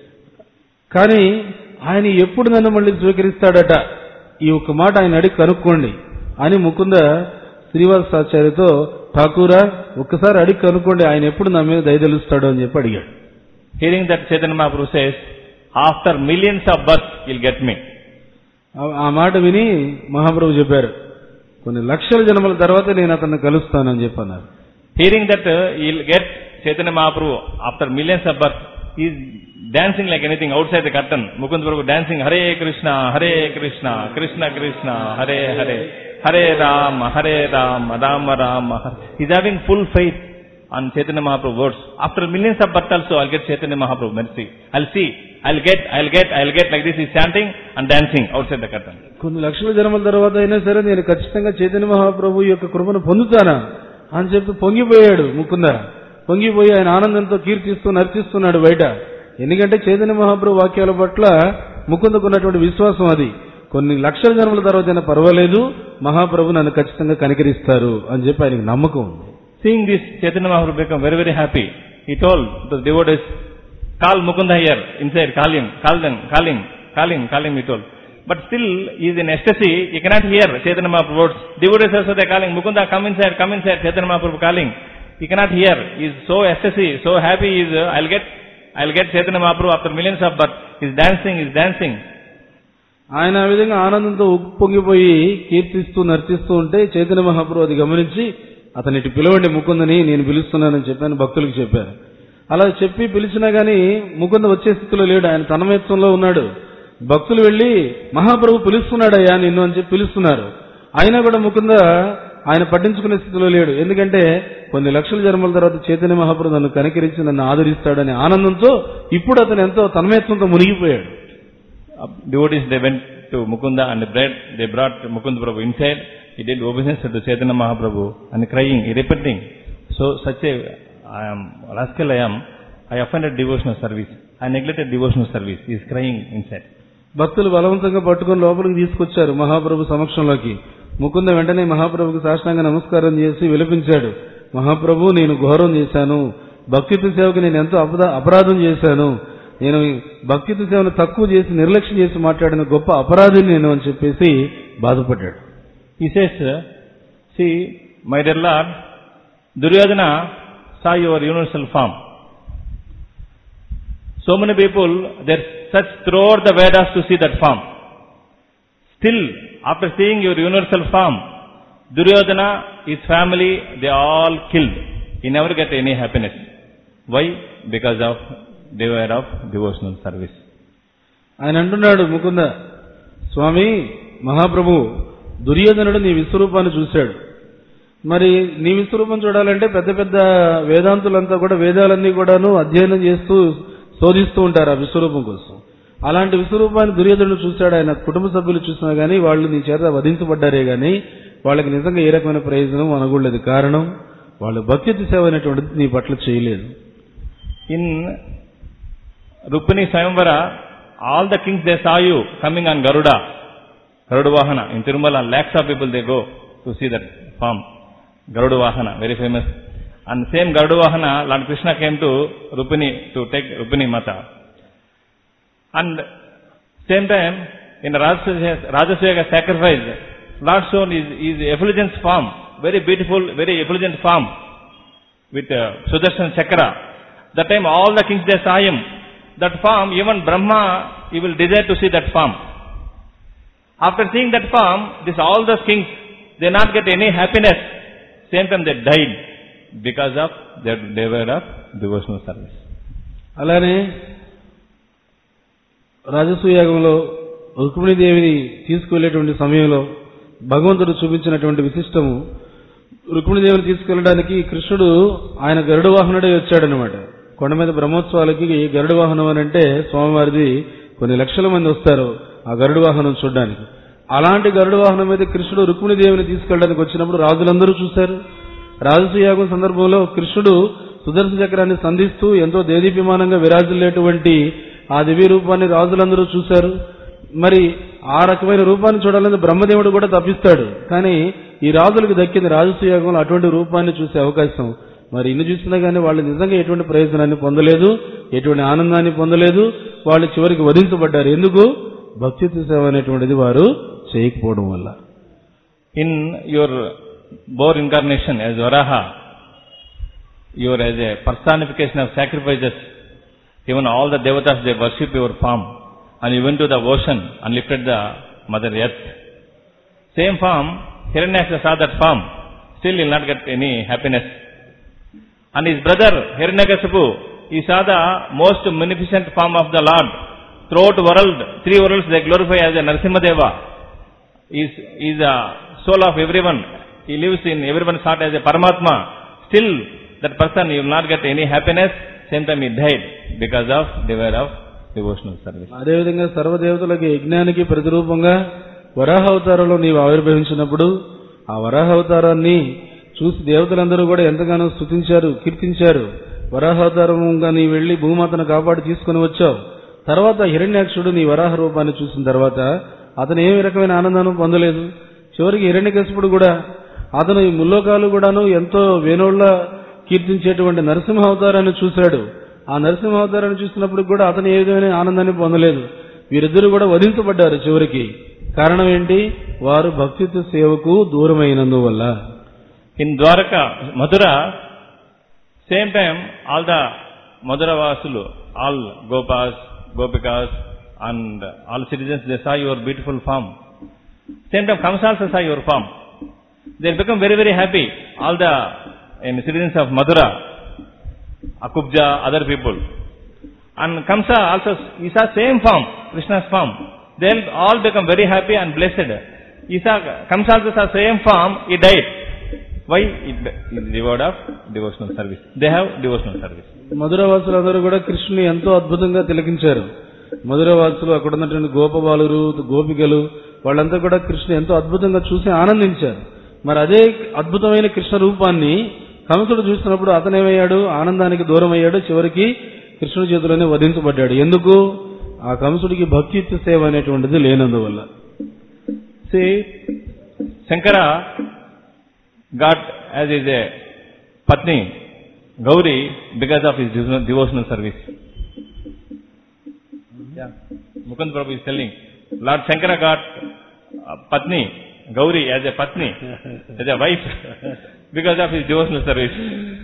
కానీ ఆయన ఎప్పుడు నన్ను మళ్ళీ స్వీకరిస్తాడట ఈ ఒక్క మాట ఆయన అడిగి కనుక్కోండి అని ముకుంద శ్రీవాసాచార్యతో ఠాకూరా ఒక్కసారి అడిగి కనుక్కోండి ఆయన ఎప్పుడు నా మీద దయదలుస్తాడు అని చెప్పి అడిగాడు Hearing that Chaitanya Mahaprabhu says, after millions of births, you'll get me. ఆ- ఆ మాట విని మహాప్రభు చెప్పారు కొన్ని లక్షల జన్మల తర్వాత నేను అతన్ని కలుస్తానని చెప్పి అన్నారు Hearing that uh, he'll get Chaitanya Mahaprabhu after millions of births, he's dancing like anything outside the curtain. Mukund Prabhu dancing Hare Krishna, Hare Krishna, Krishna Krishna, Hare Hare, Hare Ram, Hare Ram, Ram Ram. Hare. He's having full faith on Chaitanya Mahaprabhu words. After millions of births also, I'll get Chaitanya Mahaprabhu mercy. I'll see, I'll get, I'll get, I'll get like this. He's chanting and dancing outside the curtain. కొన్ని లక్షల జన్మల తర్వాత అయినా సరే నేను ఖచ్చితంగా చైతన్య మహాప్రభు యొక్క కృపను పొందుతానా అని చెప్పి పొంగిపోయాడు ముకుంద పొంగిపోయి ఆయన ఆనందంతో కీర్తిస్తూ నర్తిస్తున్నాడు బయట ఎందుకంటే చైతన్య మహాప్రభు వాక్యాల పట్ల ముకుందకున్నటువంటి విశ్వాసం అది కొన్ని లక్షల జన్మల తర్వాత అయినా పర్వాలేదు మహాప్రభు నన్ను ఖచ్చితంగా కనికరిస్తారు అని చెప్పి ఆయనకు నమ్మకం ఉంది Seeing this, Chaitanya Mahaprabhu became very, very happy. He told the devotees, call Mukunda here, inside, call him, call them, call him, call him, call him, he told. But still, he is in ecstasy, he cannot hear Chaitanya Mahaprabhu words. Devotees also they are calling, Mukunda, come inside, come inside, Chaitanya Mahaprabhu calling. He cannot hear, he is so ecstasy, so happy, he is, uh, I'll get, I'll get Chaitanya Mahaprabhu after millions of births. He is dancing, he is dancing. ఆయన ఆ విధంగా ఆనందంతో ఉప్పొంగిపోయి కీర్తిస్తూ నర్తిస్తూ ఉంటే చైతన్య మహాప్రభు అది గమనించి అతని ఇటు పిలవండి ముకుందని నేను పిలుస్తున్నానని చెప్పాను భక్తులకు చెప్పారు అలా చెప్పి పిలిచినా గాని ముకుంద వచ్చే స్థితిలో లేడు ఆయన తన్మయత్వంలో ఉన్నాడు భక్తులు వెళ్లి మహాప్రభు పిలుస్తున్నాడయ్యా నిన్ను అని చెప్పి పిలుస్తున్నారు అయినా కూడా ముకుంద ఆయన పట్టించుకునే స్థితిలో లేడు ఎందుకంటే కొన్ని లక్షల జన్మల తర్వాత చైతన్య మహాప్రభు నన్ను కనికరించి నన్ను ఆదరిస్తాడనే ఆనందంతో ఇప్పుడు అతను ఎంతో తన్మయత్వంతో మునిగిపోయాడు Uh, devotees they went to Mukunda and they brought, they brought Mukunda Prabhu inside. He did obeisance to Chaitanya Mahaprabhu and crying, repenting. So such a I am rascal I am. I offended devotional service. I neglected devotional service. He is crying inside. భక్తులు బలవంతంగా పట్టుకొని లోపలికి తీసుకొచ్చారు మహాప్రభు సమక్షంలోకి ముకుంద వెంటనే మహాప్రభుకు సాష్టాంగ నమస్కారం చేసి విలపించాడు మహాప్రభు నేను ఘోరం చేశాను భక్తిత్వ సేవకు నేను ఎంతో అపద- అపరాధం చేశాను నేను భక్తిత్వ సేవను తక్కువ చేసి నిర్లక్ష్యం చేసి మాట్లాడిన గొప్ప అపరాధిని నేను అని చెప్పేసి బాధపడ్డాడు He says, see, my dear Lord, Duryodhana saw your universal form. So many people, they search throughout the Vedas to see that form. Still, after seeing your universal form, Duryodhana, his family, they all killed. He never get any happiness. Why? Because of desire of devotional service. ఆయన అంటున్నాడు ముకుంద స్వామి మహాప్రభు దుర్యోధనుడు నీ విశ్వరూపాన్ని చూశాడు మరి నీ విశ్వరూపం చూడాలంటే పెద్ద పెద్ద వేదాంతులంతా కూడా వేదాలన్నీ కూడాను అధ్యయనం చేస్తూ శోధిస్తూ ఉంటారు ఆ విశ్వరూపం కోసం అలాంటి విశ్వరూపాన్ని దుర్యోధనుడు చూశాడు ఆయన కుటుంబ సభ్యులు చూసినా గానీ వాళ్ళు నీ చేత వధించబడ్డారే గాని వాళ్ళకి నిజంగా ఏ రకమైన ప్రయోజనం అనకూడలేదు కారణం వాళ్ళు భక్తి సేవ అనేటువంటిది నీ పట్ల చేయలేదు In Rupini Swayamvara, all the kings they saw you coming on Garuda, Garuda Vahana. In Tirumala, lakhs of people they go to see that farm. Garuda Vahana, very famous. And same Garuda Vahana, Lord Krishna came to Rupini to take Rupini Mata. And same time, in the Rajasuya Rajasuya sacrifice, Lord shown is, is effulgence form, very beautiful, very effulgent form with uh, Sudarshan Chakra. That time all the kings they saw him. That form, even Brahma, he will desire to see that form. After seeing that form, this all those kings, they not get any happiness. Same time they died because of their desire of devotional service. అలానే రాజసూయాగంలో రుక్మిణీదేవిని తీసుకువెళ్లేటువంటి సమయంలో భగవంతుడు చూపించినటువంటి విశిష్టము రుక్మిణీదేవిని తీసుకెళ్లడానికి కృష్ణుడు ఆయన గరుడ వాహనుడే వచ్చాడనమాట కొండ మీద బ్రహ్మోత్సవాలకి గరుడ వాహనం అని అంటే స్వామివారిది కొన్ని లక్షల మంది వస్తారు ఆ గరుడ వాహనం చూడడానికి అలాంటి గరుడ వాహనం మీద కృష్ణుడు రుక్మిణీదేవిని తీసుకెళ్ళడానికి వచ్చినప్పుడు రాజులందరూ చూశారు రాజసూయాగం సందర్భంలో కృష్ణుడు సుదర్శన చక్రాన్ని సంధిస్తూ ఎంతో దేదీప్యమానంగా విరాజిల్లేటువంటి ఆ దివ్య రూపాన్ని రాజులందరూ చూశారు మరి ఆ రకమైన రూపాన్ని చూడాలని బ్రహ్మదేవుడు కూడా తప్పిస్తాడు కానీ ఈ రాజులకు దక్కింది రాజసూయాగంలో అటువంటి రూపాన్ని చూసే అవకాశం మరి ఇన్ని చూసినా కానీ వాళ్ళు నిజంగా ఎటువంటి ప్రయోజనాన్ని పొందలేదు ఎటువంటి ఆనందాన్ని పొందలేదు వాళ్ళు చివరికి వధించబడ్డారు ఎందుకు భక్తి సేవ అనేటువంటిది వారు చేయకపోవడం వల్ల In your Boar incarnation as Varaha, you are as a personification of sacrifices. Even all the devatas, they worship your form. And you went to the ocean and lifted the Mother Earth. Same form, Hiranyakashipu saw that form. Still he will not get any happiness. And his brother Hiranyakashipu, he saw the most magnificent form of the Lord. Throughout world, three worlds they glorify as a Narasimhadeva. He is, he is the soul of everyone. He lives in everyone's heart as a Paramatma. Still, that person he will not get any happiness. Same time he died because of desire of devotional service. అదేవిధంగా సర్వదేవతలకి యజ్ఞానికి ప్రతిరూపంగా వరాహ అవతారంలో నీవు ఆవిర్భవించినప్పుడు ఆ వరాహ అవతారాన్ని చూసి దేవతలందరూ కూడా ఎంతగానో స్తుతించారు కీర్తించారు వరాహ అవతారంగా నీ వెళ్లి భూమాతను కాపాడి తీసుకుని వచ్చావు తర్వాత హిరణ్యాక్షుడు నీ వరాహ రూపాన్ని చూసిన తర్వాత అతను ఏమి రకమైన ఆనందాన్ని పొందలేదు చివరికి హిరణ్యకశిపుడు కూడా అతను ఈ ముల్లోకాలు కూడాను ఎంతో వేణోళ్ల కీర్తించేటువంటి నరసింహ అవతారాన్ని చూశాడు ఆ నరసింహ అవతారాన్ని చూసినప్పుడు కూడా అతను ఏ విధమైన ఆనందాన్ని పొందలేదు వీరిద్దరూ కూడా వధించబడ్డారు చివరికి కారణం ఏంటి వారు భక్తిత్వ సేవకు దూరమైనందువల్ల In Dwaraka, Madura, same time all the Madura Vasulu, all Gopas, Gopikas and all citizens, they saw your beautiful form. Same time Kamsa also saw your form. They become very, very happy. All the in citizens of Madura, Akubja, other people. And Kamsa also, he saw same form, Krishna's form. They'll all become very happy and blessed. He saw, Kamsa also saw same form, he died. Why? It is reward of devotional service. They have devotional service. మధురవాసులందరూ కూడా కృష్ణుని ఎంతో అద్భుతంగా తిలకించారు మధురవాసులు అక్కడ ఉన్నటువంటి గోపబాలురు గోపికలు వాళ్ళంతా కూడా కృష్ణుని ఎంతో అద్భుతంగా చూసి ఆనందించారు మరి అదే అద్భుతమైన కృష్ణ రూపాన్ని కంసుడు చూసినప్పుడు అతనేమయ్యాడు ఆనందానికి దూరం అయ్యాడు చివరికి కృష్ణుడి చేతిలోనే వధించబడ్డాడు ఎందుకు ఆ కంసుడికి భక్తిత్వ సేవ అనేటువంటిది లేనందువల్ల See, Shankara got as is a Patni, Gauri, because of his devo- devotional service. Yeah. Mukund Prabhu is telling, Lord Shankara got uh, Patni, Gauri as a Patni, as a wife, because of his devotional service.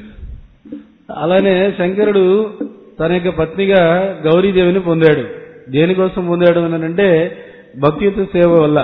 అలానే శంకరుడు తన యొక్క పత్నిగా గౌరీదేవిని పొందాడు దేనికోసం పొందాడు అని అంటే భక్తియుత సేవ వల్ల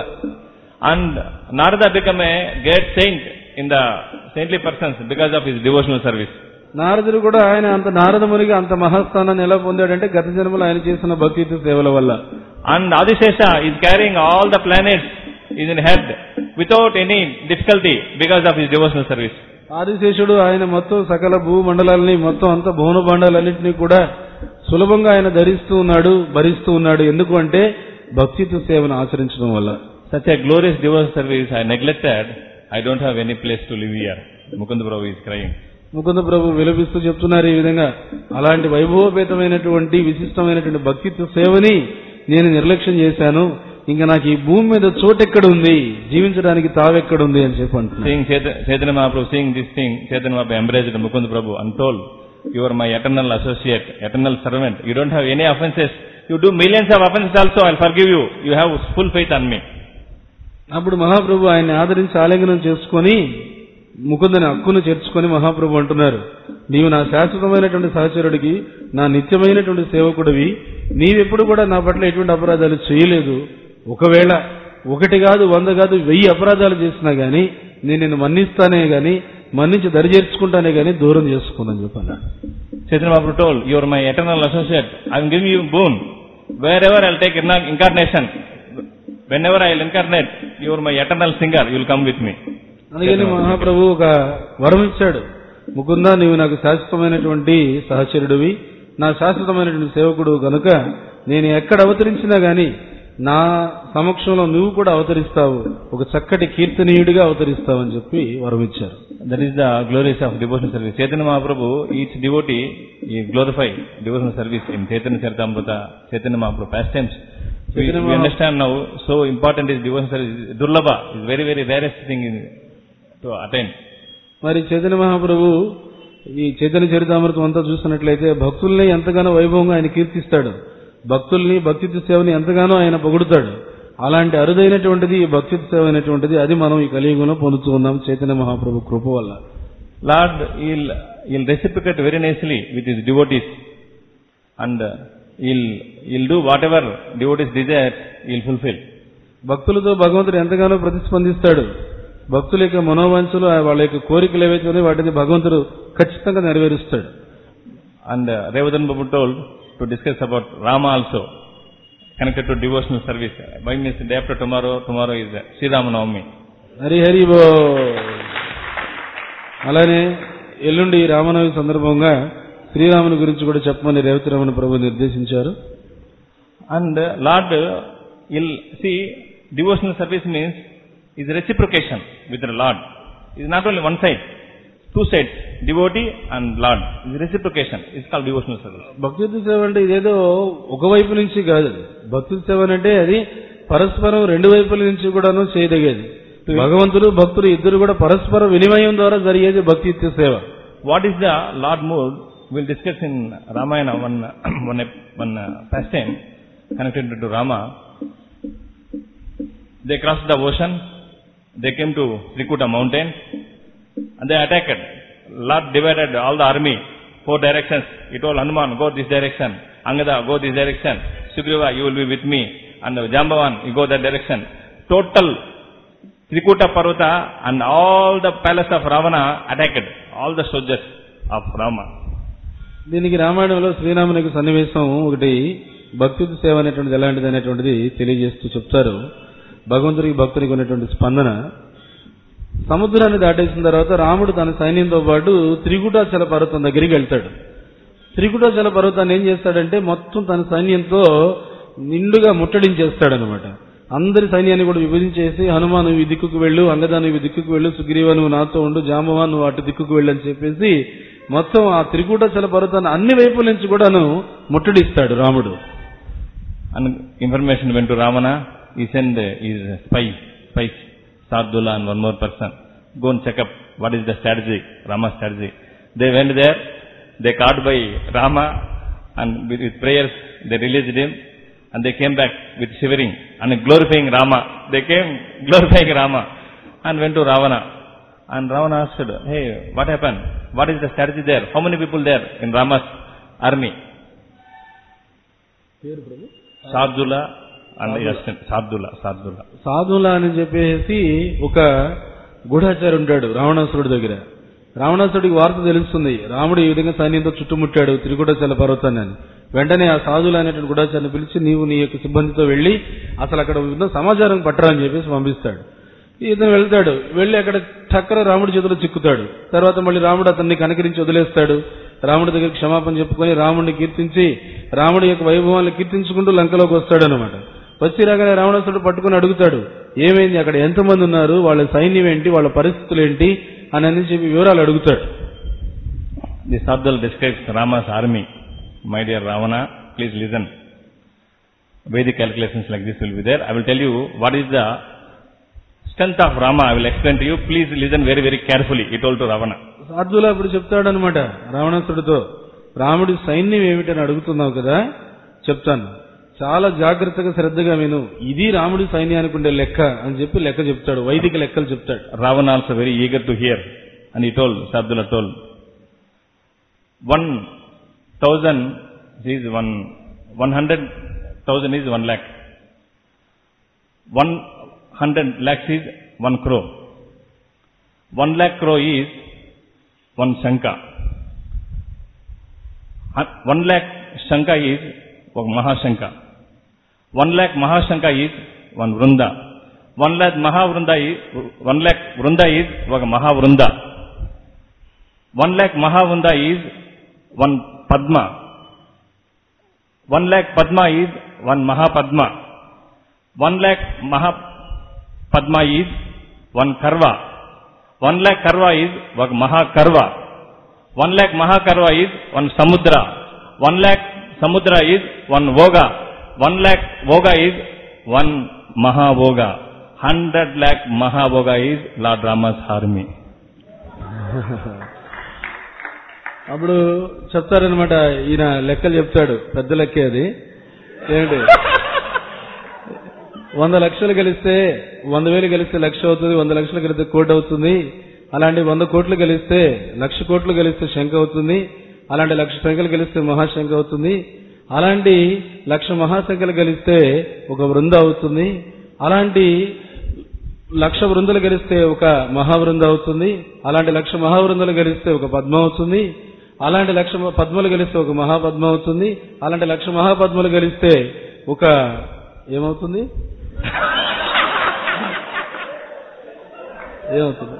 And Narada became a great saint in the saintly persons because of his devotional service. నారదుడు కూడా ఆయన అంత నారదమునిగా అంత మహాస్థానాన్ని ఎలా పొందాడంటే గత జన్మలో ఆయన చేసిన భక్తియుత సేవల వల్ల And Adishesha is carrying all the planets is in head without any difficulty because of his devotional service. ఆదిశేషుడు ఆయన మొత్తం సకల భూమండలాల్ని మొత్తం అంత భువన భాండాలన్నింటినీ కూడా సులభంగా ఆయన ధరిస్తూ ఉన్నాడు భరిస్తూ ఉన్నాడు ఎందుకు అంటే భక్తియుత సేవను ఆచరించడం వల్ల Such a glorious devotional service I neglected. I don't have any place to live here. Mukund Prabhu is crying. Mukunda ప్రభు విలపిస్తూ చెప్తున్నారు ఈ విధంగా అలాంటి వైభవపేతమైనటువంటి విశిష్టమైనటువంటి భక్తిత్వ సేవని నేను నిర్లక్ష్యం చేశాను ఇంకా నాకు ఈ భూమి మీద చోటెక్కడ ఉంది జీవించడానికి తావెక్కడ ఉంది అని చెప్పి అంటున్నాను Seeing Chaitanya Chaitanya Mahaprabhu seeing this thing, Chaitanya Mahaprabhu embraced Mukund Prabhu and told, you are my eternal associate, eternal servant. You don't have any offenses. You do millions of offenses also, I'll forgive you. You have full faith on me. అప్పుడు మహాప్రభు ఆయన్ని ఆదరించి ఆలింగనం చేసుకొని ముకుందని హక్కును చేర్చుకొని మహాప్రభు అంటున్నారు నీవు నా శాశ్వతమైనటువంటి సహచరుడికి నా నిత్యమైనటువంటి సేవకుడివి నీవెప్పుడు కూడా నా పట్ల ఎటువంటి అపరాధాలు చేయలేదు ఒకవేళ ఒకటి కాదు వంద కాదు వెయ్యి అపరాధాలు చేసినా గాని నేను నిన్ను మన్నిస్తానే గాని మన్నించి దరిచేర్చుకుంటానే గాని దూరం చేసుకున్నాను చెప్పన్నా Chaitanya Mahaprabhu told, you are my eternal associate. I'm giving you boon. Wherever I'll take incar- incarnation, whenever I'll incarnate, you are my eternal singer. You'll come with me. అందుకని మహాప్రభు ఒక వరం ఇచ్చాడు ముకుందా నీవు నాకు శాశ్వతమైనటువంటి సహచరుడివి నా శాశ్వతమైనటువంటి సేవకుడు గనుక నేను ఎక్కడ అవతరించినా గాని నా సమక్షంలో నువ్వు కూడా అవతరిస్తావు ఒక చక్కటి కీర్తనీయుడిగా అవతరిస్తావు అని చెప్పి వరం ఇచ్చారు That is the glories of devotional service. Chaitanya Mahaprabhu, each devotee is glorify devotional service in Chaitanya Charitamrita, Chaitanya Mahaprabhu pastimes. We, Chaitanya we Mahaprabhu- understand now, so important is devotional service. Durlabha is very, very rarest thing in, to attain. మరి చైతన్య మహాప్రభు ఈ చైతన్య చరితామృతం అంతా చూసినట్లయితే భక్తుల్ని ఎంతగానో వైభవంగా ఆయన కీర్తిస్తాడు భక్తుల్ని భక్తిత్వ సేవని ఎంతగానో ఆయన పొగుడుతాడు అలాంటి అరుదైనటువంటిది ఈ భక్తిత్వ సేవ అయినటువంటిది అది మనం ఈ కలియుగంలో పొందుతూ ఉన్నాం చైతన్య మహాప్రభు కృప వల్ల Lord, he'll, he'll reciprocate very nicely with his devotees and uh, he'll, he'll do whatever devotees desire, he'll fulfill. భక్తులతో భగవంతుడు ఎంతగానో ప్రతిస్పందిస్తాడు భక్తుల యొక్క మనోవాంఛలు ఆ వాళ్ళ యొక్క కోరికలు ఏవైతే ఉన్నాయో వాటిని భగవంతుడు ఖచ్చితంగా నెరవేరుస్తాడు And uh, Revadan Babu told to discuss about Rama also, connected to devotional service. By means day after tomorrow, tomorrow is uh, Sri Rama Navami. Hari Hari బో అలానే ఎల్లుండి రామనవమి సందర్భంగా శ్రీరాముని గురించి కూడా చెప్పమని రేవతి రమణ ప్రభు నిర్దేశించారు And uh, Lord, uh, he'll see devotional service means is reciprocation with the Lord. It's not only one side, two sides, devotee and Lord. It's reciprocation. It's called devotional service. భక్తి సేవ అంటే ఇదేదో ఒకవైపు నుంచి కాదు భక్తి సేవ అంటే అది పరస్పరం రెండు వైపుల నుంచి కూడాను చేయదగేది భగవంతుడు భక్తుడు ఇద్దరు కూడా పరస్పర వినిమయం ద్వారా జరిగేది భక్తి సేవ What is the Lord mood? We'll discuss in Ramayana one, one, one uh, pastime connected to Rama. They crossed the ocean. They came to Trikuta mountain and they attacked. Lord divided all the army, four directions. He told Hanuman, go this direction. Angada, go this direction. Sugriva, you will be with me. And Jambavan, you go that direction. Total Trikuta Parvata and all the palace of Ravana attacked. All the soldiers of Rama. దీనికి రామాయణంలో శ్రీరామునికి సన్నివేశం ఒకటి భక్తి సేవ అనేటువంటిది ఎలాంటిది అనేటువంటిది తెలియజేస్తూ చెప్తారు భగవంతుడికి భక్తునికి ఉన్నటువంటి స్పందన సముద్రాన్ని దాటేసిన తర్వాత రాముడు తన సైన్యంతో పాటు త్రికుటాచల పర్వతం దగ్గరికి వెళ్తాడు త్రికుటాచల పర్వతాన్ని ఏం చేస్తాడంటే మొత్తం తన సైన్యంతో నిండుగా ముట్టడించేస్తాడనమాట అందరి సైన్యాన్ని కూడా విభజించేసి హనుమాను ఈ దిక్కుకు వెళ్ళు అంగదా నువ్వు ఈ దిక్కుకు వెళ్ళు సుగ్రీవ నువ్వు నాతో ఉండు జాంబవా నువ్వు అటు దిక్కుకు వెళ్ళు అని చెప్పేసి మొత్తం ఆ త్రికూటాచల పర్వతాన్ని అన్ని వైపుల నుంచి కూడాను ముట్టడిస్తాడు రాముడు And information went to Ravana. He sent uh, his spy, spies, Sardula and one more person. Go and check up what is the strategy, Rama's strategy. They went there, they caught by Rama and with, with prayers they released him and they came back with shivering and glorifying Rama. They came glorifying Rama and went to Ravana. And Ravana asked, hey, what happened? What is the strategy there? How many people there in Rama's army? Sardula and yes, Sardula, Sardula. సాధువుల అని చెప్పేసి ఒక గూఢాచారి ఉంటాడు రావణాసురుడి దగ్గర రావణాసురుడికి వార్త తెలుస్తుంది రాముడు ఈ విధంగా సైన్యంతో చుట్టుముట్టాడు త్రికూటచల పర్వతాన్ని అని వెంటనే ఆ సాధువులు అనేటువంటి గూఢాచారిని పిలిచి నీవు నీ యొక్క సిబ్బందితో వెళ్లి అసలు అక్కడ ఉన్న సమాచారం పట్టరా అని చెప్పేసి పంపిస్తాడు ఇతను వెళ్తాడు వెళ్లి అక్కడ చక్కర రాముడి చేతిలో చిక్కుతాడు తర్వాత మళ్ళీ రాముడు అతన్ని కనకరించి వదిలేస్తాడు రాముడి దగ్గర క్షమాపణ చెప్పుకొని రాముడిని కీర్తించి రాముడి యొక్క వైభవాన్ని కీర్తించుకుంటూ లంకలోకి వస్తాడు అనమాట వచ్చి రాగానే రావణాసుడు పట్టుకుని అడుగుతాడు ఏమైంది అక్కడ ఎంతమంది ఉన్నారు వాళ్ళ సైన్యం ఏంటి వాళ్ళ పరిస్థితులు ఏంటి అని అని చెప్పి వివరాలు అడుగుతాడు The Sardula describes Rama's army. My dear Ravana, please listen. Vedic calculations like this will be there. I will tell you what is the strength of Rama. I will explain to you. Please listen very, very carefully. He told to Ravana. సాధువులా ఇప్పుడు చెప్తాడు అనమాట రావణాసుడితో రాముడి సైన్యం ఏమిటని అడుగుతున్నావు కదా చెప్తాను చాలా జాగ్రత్తగా శ్రద్ధగా విను ఇది రాముడి సైన్యానికి ఉండే లెక్క అని చెప్పి లెక్క చెప్తాడు వైదిక లెక్కలు చెప్తాడు Ravana also very eager to hear. And he told, Sardula told, one thousand is one, one hundred thousand is one lakh. One hundred lakhs is one crore. One lakh crore is one shanka. Hun- One lakh shanka is one mahashanka. One lakh mahashanka is one vrunda. One lakh mahavrunda is one lakh vrunda is one mahavrunda. One lakh mahavrunda is one padma. One lakh padma is one mahapadma. One lakh mahapadma is one karva. One lakh karva is one mahakarva. One lakh mahakarva is one samudra. One lakh samudra is one voga. One lakh voga is one mahavoga. Hundred lakh mahavoga is Lord Rama's army. అప్పుడు చెప్తారనమాట ఈయన లెక్కలు చెప్తాడు పెద్ద లెక్కే అది ఏంటి వంద లక్షలు గెలిస్తే వంద వేలు గెలిస్తే లక్ష అవుతుంది వంద లక్షలు గెలిస్తే కోటి అవుతుంది అలాంటి వంద కోట్లు గెలిస్తే లక్ష కోట్లు గెలిస్తే శంఖ అవుతుంది అలాంటి లక్ష సంఖ్యలు గెలిస్తే మహాశంఖ అవుతుంది అలాంటి లక్ష మహాశంఖలు గెలిస్తే ఒక వృంద అవుతుంది అలాంటి లక్ష వృందలు గెలిస్తే ఒక మహావృంద అవుతుంది అలాంటి లక్ష మహావృందలు గెలిస్తే ఒక పద్మ అవుతుంది అలాంటి లక్ష పద్మలు గెలిస్తే ఒక మహాపద్మ అవుతుంది అలాంటి లక్ష మహాపద్మలు గెలిస్తే ఒక ఏమవుతుంది ఏమవుతుంది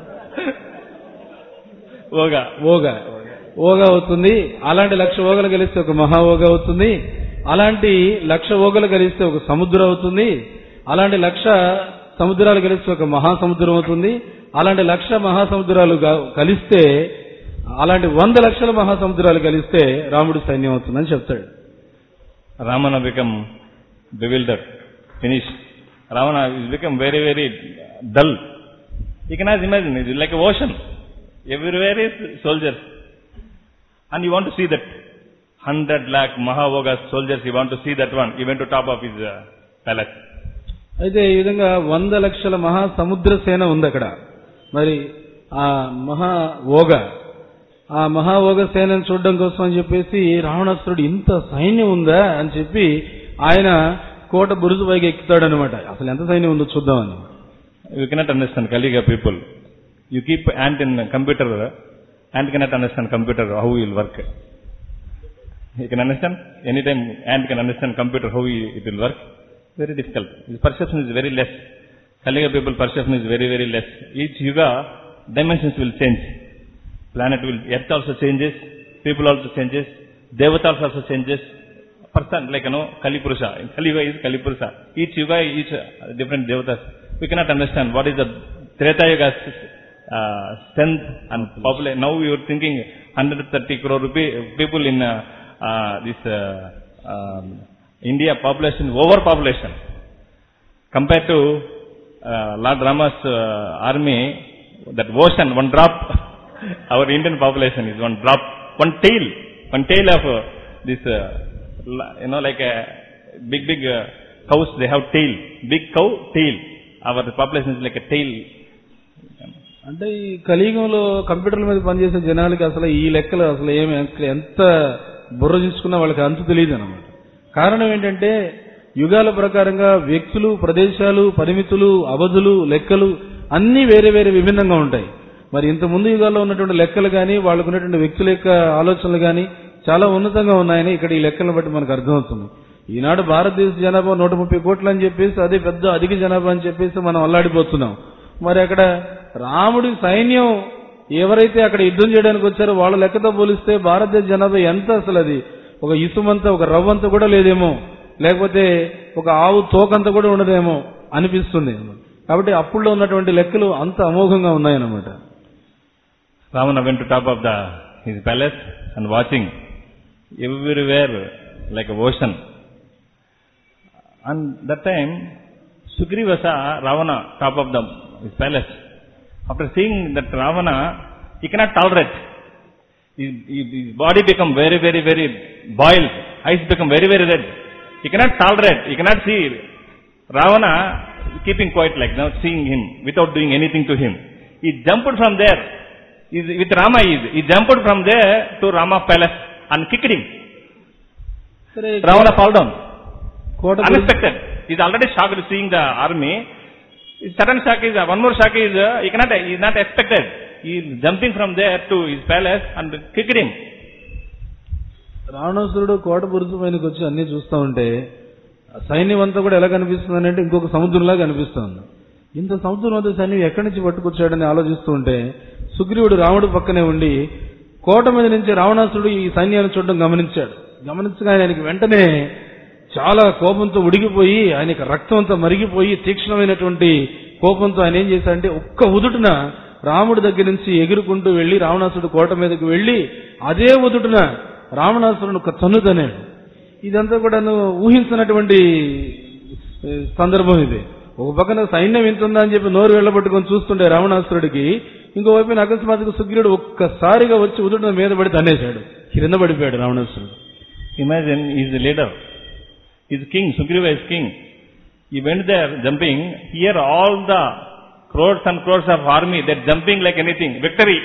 Voga. ఓగ ఓగ అవుతుంది అలాంటి లక్ష ఓగలు గెలిస్తే ఒక మహా ఓగ అవుతుంది అలాంటి లక్ష ఓగలు గెలిస్తే ఒక సముద్రం అవుతుంది అలాంటి లక్ష సముద్రాలు గెలిస్తే ఒక మహాసముద్రం అవుతుంది అలాంటి లక్ష మహాసముద్రాలు గా- కలిస్తే అలాంటి వంద లక్షల మహాసముద్రాలు కలిస్తే రాముడి సైన్యం అవుతుందని చెప్తాడు Ramana become bewildered, finished. Ravana is become very, very dull. You cannot imagine, it is like a ocean. Everywhere is soldiers. And you want to see that hundred lakh Mahavoga soldiers, you want to see that one. He went to top of his uh, palace. అయితే ఈ విధంగా వంద లక్షల మహా సముద్ర సేన ఉంది అక్కడ మరి ఆ మహా ఓగ ఆ మహా ఓగ సేనను చూడడం కోసం అని చెప్పేసి రావణాసురుడు ఇంత సైన్యం ఉందా అని చెప్పి ఆయన కోట బురుజు పైకి ఎక్కుతాడనమాట అసలు ఎంత సైన్యం ఉందో చూద్దామని You cannot understand Kaliga people. You keep ant in computer, ant cannot understand computer, how he will work. You can understand? Anytime ant can understand computer, how he, it will work. Very difficult. His perception is very less. Kaliga people perception is very, very less. Each yuga, dimensions will change. Planet will, earth also changes, people also changes, devatas also changes. Person, like, you know, Kali Purusha. Kali Yuga is Kali Purusha. Each yuga, each uh, different devatas. We cannot understand what is the Treta Yuga's uh, strength and population. Now we are thinking 130 crore rupee, people in uh, uh, this uh, um, India population, overpopulation. Compared to uh, Lord Rama's uh, army, that ocean, one drop, our Indian population is one drop, one tail, one tail of uh, this, uh, la- you know, like a big, big uh, cows, they have tail. Big cow, tail. Our population is like a tail. అంటే ఈ కలియుగంలో కంప్యూటర్ల మీద పనిచేసే జనాలకి అసలు ఈ లెక్కలు అసలు ఏమి ఎంత బుర్ర తీసుకున్నా వాళ్ళకి అంతు తెలియదు అనమాట కారణం ఏంటంటే యుగాల ప్రకారంగా వ్యక్తులు ప్రదేశాలు పరిమితులు అవధులు లెక్కలు అన్నీ వేరే వేరే విభిన్నంగా ఉంటాయి మరి ఇంత ముందు యుగాల్లో ఉన్నటువంటి లెక్కలు కానీ వాళ్ళకు ఉన్నటువంటి వ్యక్తుల యొక్క ఆలోచనలు కానీ చాలా ఉన్నతంగా ఉన్నాయని ఇక్కడ ఈ లెక్కలను బట్టి మనకు అర్థమవుతుంది ఈనాడు భారతదేశ జనాభా నూట ముప్పై కోట్లు అని చెప్పేసి అదే పెద్ద అధిక జనాభా అని చెప్పేసి మనం అల్లాడిపోతున్నాం మరి అక్కడ రాముడి సైన్యం ఎవరైతే అక్కడ యుద్ధం చేయడానికి వచ్చారో వాళ్ళ లెక్కతో పోలిస్తే భారతదేశ జనాభా ఎంత అసలు అది ఒక ఇసుమంత ఒక రవ్వంత కూడా లేదేమో లేకపోతే ఒక ఆవు తోకంత కూడా ఉండదేమో అనిపిస్తుంది కాబట్టి అప్పుల్లో ఉన్నటువంటి లెక్కలు అంత అమోఘంగా ఉన్నాయన్నమాట Ravana went to top of the, his palace and watching everywhere like a ocean. And that time, Sugriva saw Ravana top of the, his palace. After seeing that Ravana, he cannot tolerate. His, his his body become very, very, very boiled. Eyes become very, very red. He cannot tolerate. He cannot see Ravana keeping quiet like now, seeing him without doing anything to him. He jumped from there. He's, with Rama, he, is- he jumped from there to Rama palace and kicked him. సరే Ravana fall down. కోట గురించి- Unexpected. He's already shocked seeing the army. His sudden shock is, uh, one more shock is, uh, he cannot, he is not expected. He is jumping from there to his palace and kicked him. రావణాసురుడు కోట బురుజు పైనకి వచ్చి అన్ని చూస్తా ఉంటే ఆ సైన్యం అంతా కూడా ఎలా కనిపిస్తుంది అంటే ఇంకొక సముద్రంలా కనిపిస్తుంది ఇంత సముద్రం వద్ద సైన్యం ఎక్కడి నుంచి పట్టుకొచ్చాడని ఆలోచిస్తూ ఉంటే సుగ్రీవుడు రాముడు పక్కనే ఉండి కోట మీద నుంచి రావణాసురుడు ఈ సైన్యాన్ని చూడడం గమనించాడు గమనించగా ఆయనకి వెంటనే చాలా కోపంతో ఉడిగిపోయి ఆయనకి రక్తం అంతా మరిగిపోయి తీక్షణమైనటువంటి కోపంతో ఆయన ఏం చేశాడంటే ఒక్క ఉదుటున రాముడి దగ్గర నుంచి ఎగురుకుంటూ వెళ్లి రావణాసురుడు కోట మీదకి వెళ్లి అదే ఉదుటున రావణాసురుడు ఒక తన్నుతనేడు ఇదంతా కూడా నువ్వు ఊహించినటువంటి ఏ, సందర్భం ఇది ఒక పక్కన సైన్యం ఎంత ఉందా అని చెప్పి నోరు వెళ్ళబట్టుకొని చూస్తుంటే రావణాసురుడికి ఇంకోవైపు అకస్మాత్తుగా సుగ్రీవుడు ఒక్కసారిగా వచ్చి ఉదుటిన మీద పడి తన్నేశాడు కింద పడిపోయాడు రావణాసురుడు Imagine he is the leader. He is king. Sugriva is king. He went there jumping. Here all the crores and crores of army, they're jumping like anything. Victory.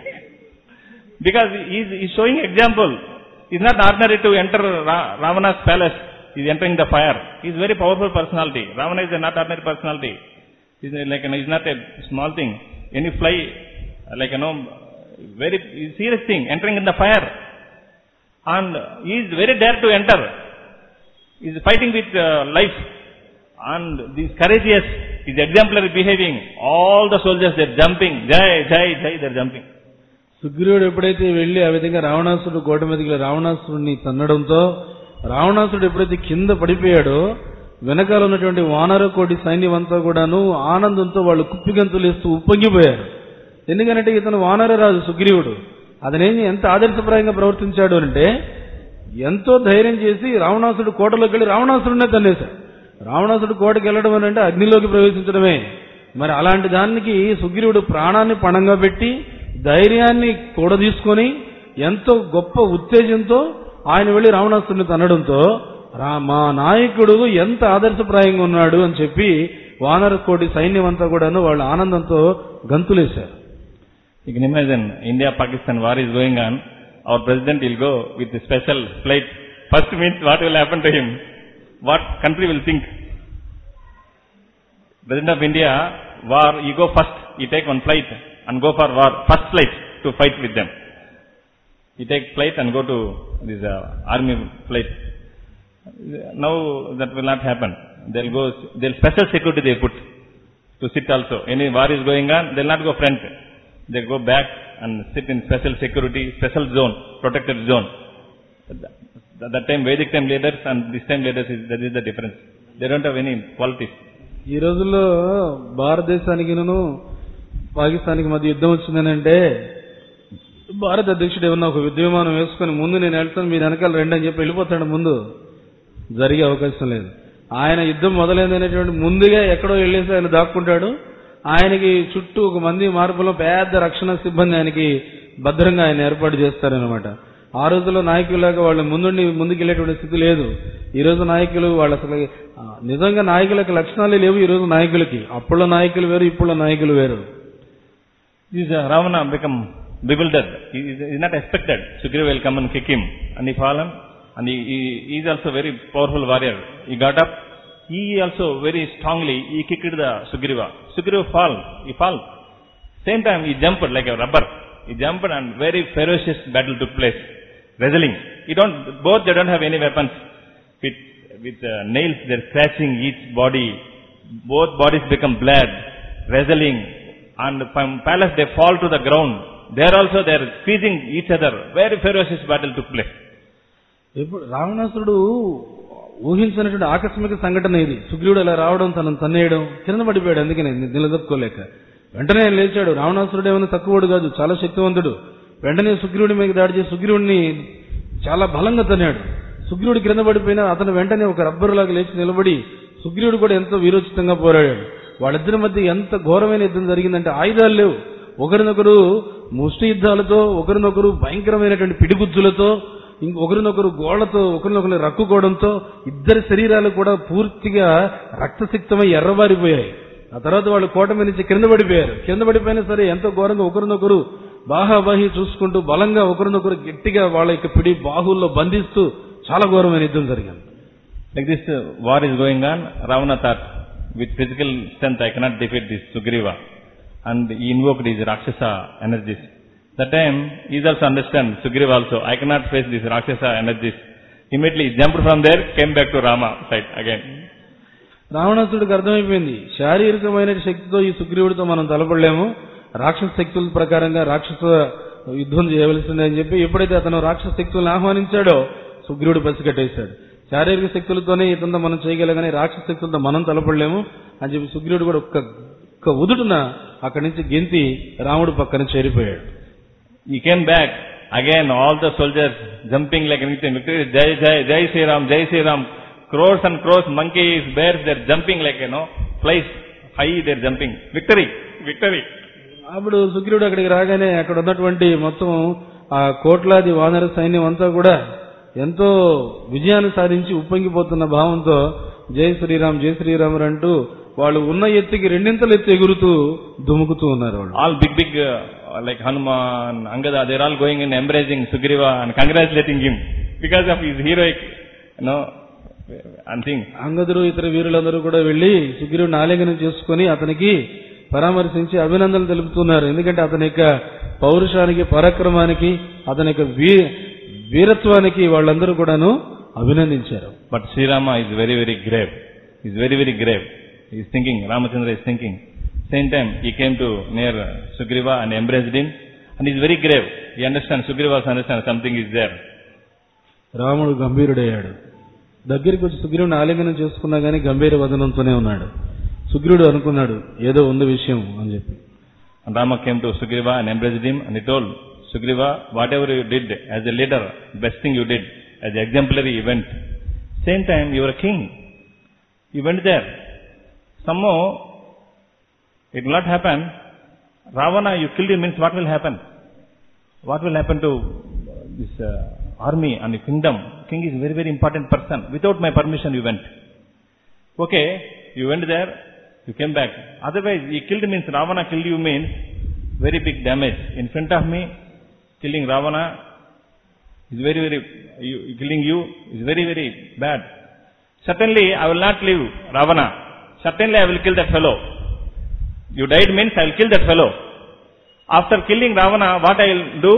because he is he is showing example. He's not ordinary to enter Ra- Ravana's palace. He's entering the fire. He's very powerful personality. Ravana is a not ordinary personality. He's like, you know, he's not a small thing. Any fly, like, you know, very serious thing, entering in the fire. And he is very dare to enter. He is fighting with uh, life. And this courageous, is exemplary behaving. All the soldiers, they're jumping. Jai, jai, jai, they're jumping. సుగ్రీవుడు ఎప్పుడైతే వెళ్లి ఆ విధంగా రావణాసురుడు కోట మీదకి వెళ్ళి రావణాసురుడిని తన్నడంతో రావణాసురుడు ఎప్పుడైతే కింద పడిపోయాడో వెనకాల ఉన్నటువంటి వానర కోటి సైన్యం అంతా కూడాను ఆనందంతో వాళ్ళు కుప్పిగంతులు వేస్తూ ఉప్పొంగిపోయారు ఎందుకంటే ఇతను వానర రాజు సుగ్రీవుడు అతనేం ఎంత ఆదర్శప్రాయంగా ప్రవర్తించాడు అంటే ఎంతో ధైర్యం చేసి రావణాసుడు కోటలోకి వెళ్ళి రావణాసురుడినే తన్నేశాడు రావణాసుడు కోటకి వెళ్ళడం అని అంటే అగ్నిలోకి ప్రవేశించడమే మరి అలాంటి దానికి సుగ్రీవుడు ప్రాణాన్ని పణంగా పెట్టి ధైర్యాన్ని కూడా తీసుకొని ఎంతో గొప్ప ఉత్తేజంతో ఆయన వెళ్లి రావణాసురుని తన్నడంతో రా మా నాయకుడు ఎంత ఆదర్శప్రాయంగా ఉన్నాడు అని చెప్పి వానర కోటి సైన్యం అంతా కూడాను వాళ్ళ ఆనందంతో గంతులేశారు You can imagine India-Pakistan war is going on. Our president will go with a special flight. First means what will happen to him? What country will think? President of India, war, you go first. You take one flight and go for war. First flight to fight with them. You take flight and go to this uh, army flight. Now that will not happen. They'll go, they'll special security they put to sit also. Any war is going on, they'll not go front. They go back and sit in special security, special zone, protected zone. That, that time Vedic time leaders and this time leaders is that is the difference. They don't have any qualities. ఈ రోజుల్లో భారతదేశానికి పాకిస్తాన్కి మధ్య యుద్ధం వచ్చిందని అంటే భారత అధ్యక్షుడు ఏమన్నా ఒక యుద్ధ విమానం వేసుకుని ముందు నేను వెళ్తాను మీరు వెనకాల రండి అని చెప్పి వెళ్ళిపోతాడు ముందు జరిగే అవకాశం లేదు ఆయన యుద్ధం మొదలైందనేటువంటి ముందుగా ఎక్కడో వెళ్ళేసి ఆయన దాక్కుంటాడు ఆయనకి చుట్టూ ఒక మంది మార్పులో పెద్ద రక్షణ సిబ్బంది ఆయనకి భద్రంగా ఆయన ఏర్పాటు చేస్తారనమాట ఆ రోజుల్లో నాయకులాగా వాళ్ళు ముందుండి ముందుకెళ్లేటువంటి స్థితి లేదు ఈ రోజు నాయకులు వాళ్ళు అసలు ఆ, నిజంగా నాయకులకు లక్షణాలే లేవు ఈ రోజు నాయకులకి అప్పుడులో నాయకులు వేరు ఇప్పుడులో నాయకులు వేరు This uh, Ravana become bewildered. He is he is not expected. Sugriva will come and kick him. And he fallen. And he, he, he is also very powerful warrior. He got up. He also very strongly, he kicked the Sugriva. Sugriva fall. He fall. Same time he jumped like a rubber. He jumped and very ferocious battle took place. Wrestling. He don't, both they don't have any weapons. With, with uh, nails they're scratching each body. Both bodies become blood. Wrestling. And from palace they fall to the ground. There also they're squeezing each other. Very ferocious battle took place. ఇప్పుడు రావణాసురుడు ఊహించినటువంటి ఆకస్మిక సంఘటన ఇది సుగ్రీవుడు అలా రావడం తనను తన్నేయడం కింద పడిపోయాడు అందుకని నిలదొక్కుకోలేక వెంటనే ఆయన లేచాడు రావణాసురుడు ఏమైనా తక్కువడు కాదు చాలా శక్తివంతుడు వెంటనే సుగ్రీవుడి మీద దాడి చేసి సుగ్రీవుడిని చాలా బలంగా తన్నాడు సుగ్రీవుడు క్రింద పడిపోయినా అతను వెంటనే ఒక రబ్బరు లాగా లేచి నిలబడి సుగ్రీవుడు కూడా ఎంతో వీరోచితంగా పోరాడాడు వాళ్ళిద్దరి మధ్య ఎంత ఘోరమైన యుద్ధం జరిగిందంటే ఆయుధాలు లేవు ఒకరినొకరు ముష్టి యుద్ధాలతో ఒకరినొకరు భయంకరమైనటువంటి పిడిగుజ్జులతో ఇంకొకరినొకరు గోళ్లతో ఒకరినొకరు రక్కుకోవడంతో ఇద్దరి శరీరాలు కూడా పూర్తిగా రక్తసిక్తమై ఎర్రబారిపోయాయి ఆ తర్వాత వాళ్ళు కోట మీద నుంచి కింద పడిపోయారు కింద పడిపోయినా సరే ఎంతో ఘోరంగా ఒకరినొకరు బాహాబాహి చూసుకుంటూ బలంగా ఒకరినొకరు గట్టిగా వాళ్ళ యొక్క పిడి బాహుల్లో బంధిస్తూ చాలా ఘోరమైన యుద్ధం జరిగింది Like this uh, war is going on, Ravana thought, with physical strength I cannot defeat this Sugriva. And he invoked his Rakshasa energies. That time, he is also understand, Sugriva also, I cannot face these Rakshasa energies. Immediately he jumped from there, came back to Rama side again. రావణాసుడికి అర్థమైపోయింది శారీరకమైన శక్తితో ఈ సుగ్రీవుడితో మనం తలపడలేము రాక్షస శక్తుల ప్రకారంగా రాక్షస యుద్ధం చేయవలసిందే అని చెప్పి ఎప్పుడైతే అతను రాక్షస శక్తులను ఆహ్వానించాడో సుగ్రీవుడు పసిగట్టేశాడు శారీరక శక్తులతోనే ఇతంతా మనం చేయగలగానే రాక్షస శక్తులతో మనం తలపడలేము అని చెప్పి సుగ్రీవుడు కూడా ఒక్క ఒక్క ఉదుటున అక్కడి నుంచి గెంతి రాముడు పక్కన చేరిపోయాడు He came back, again all the soldiers jumping like anything, victory, Jai Jai, Jai Sri Ram, Jai Sri Ram, crores and crores, monkeys, bears, they're jumping like, you know, flies, high they're jumping. Victory, victory. అప్పుడు సుగ్రీవుడు అక్కడికి రాగానే అక్కడ ఉన్నటువంటి మొత్తం ఆ కోట్లాది వానర సైన్యం అంతా కూడా ఎంతో విజయాన్ని సాధించి ఉప్పొంగిపోతున్న భావంతో జై శ్రీరామ్ జై శ్రీరామ్ అంటూ వాళ్ళు ఉన్న ఎత్తుకి రెండింతలు ఎత్తు ఎగురుతూ దుముకుతూ ఉన్నారు వాళ్ళు All big, big, uh, like Hanuman, Angada, they're all going and embracing Sugriva and congratulating him because of his heroic, you know, and thing. అంగదురు ఇతర వీరులందరూ కూడా వెళ్లి సుగ్రీవుని ఆలింగనం చేసుకుని అతనికి పరామర్శించి అభినందనలు తెలుపుతున్నారు ఎందుకంటే అతని యొక్క పౌరుషానికి పరాక్రమానికి అతని యొక్క వీ వీరత్వానికి వాళ్ళందరూ కూడాను అభినందించారు But Sri Rama is very, very grave. He's very, very grave. He's thinking, Ramachandra is thinking. Same time, he came to near Sugriva and embraced him. And he's very grave. He understands, Sugriva also understands something is there. రాముడు గంభీరుడయ్యాడు దగ్గరికి వచ్చి సుగ్రీవుని ఆలింగనం చేసుకున్నా గానీ గంభీర వదనంతోనే ఉన్నాడు సుగ్రీవుడు అనుకున్నాడు ఏదో ఉంది విషయం అని చెప్పి And Rama came to Sugriva and embraced him and he told, Sugriva, whatever you did as a leader, best thing you did as an exemplary event. Same time, you were a king. You went there. Somehow, it will not happen. Ravana, you killed him means what will happen? What will happen to this uh, army and the kingdom? King is a very, very important person. Without my permission, you went. Okay, you went there, you came back. Otherwise, he killed means Ravana killed you means very big damage. In front of me, killing Ravana is very, very, you, killing you is very, very bad. Certainly, I will not leave Ravana. Certainly, I will kill that fellow. You died means I will kill that fellow. After killing Ravana, what I will do?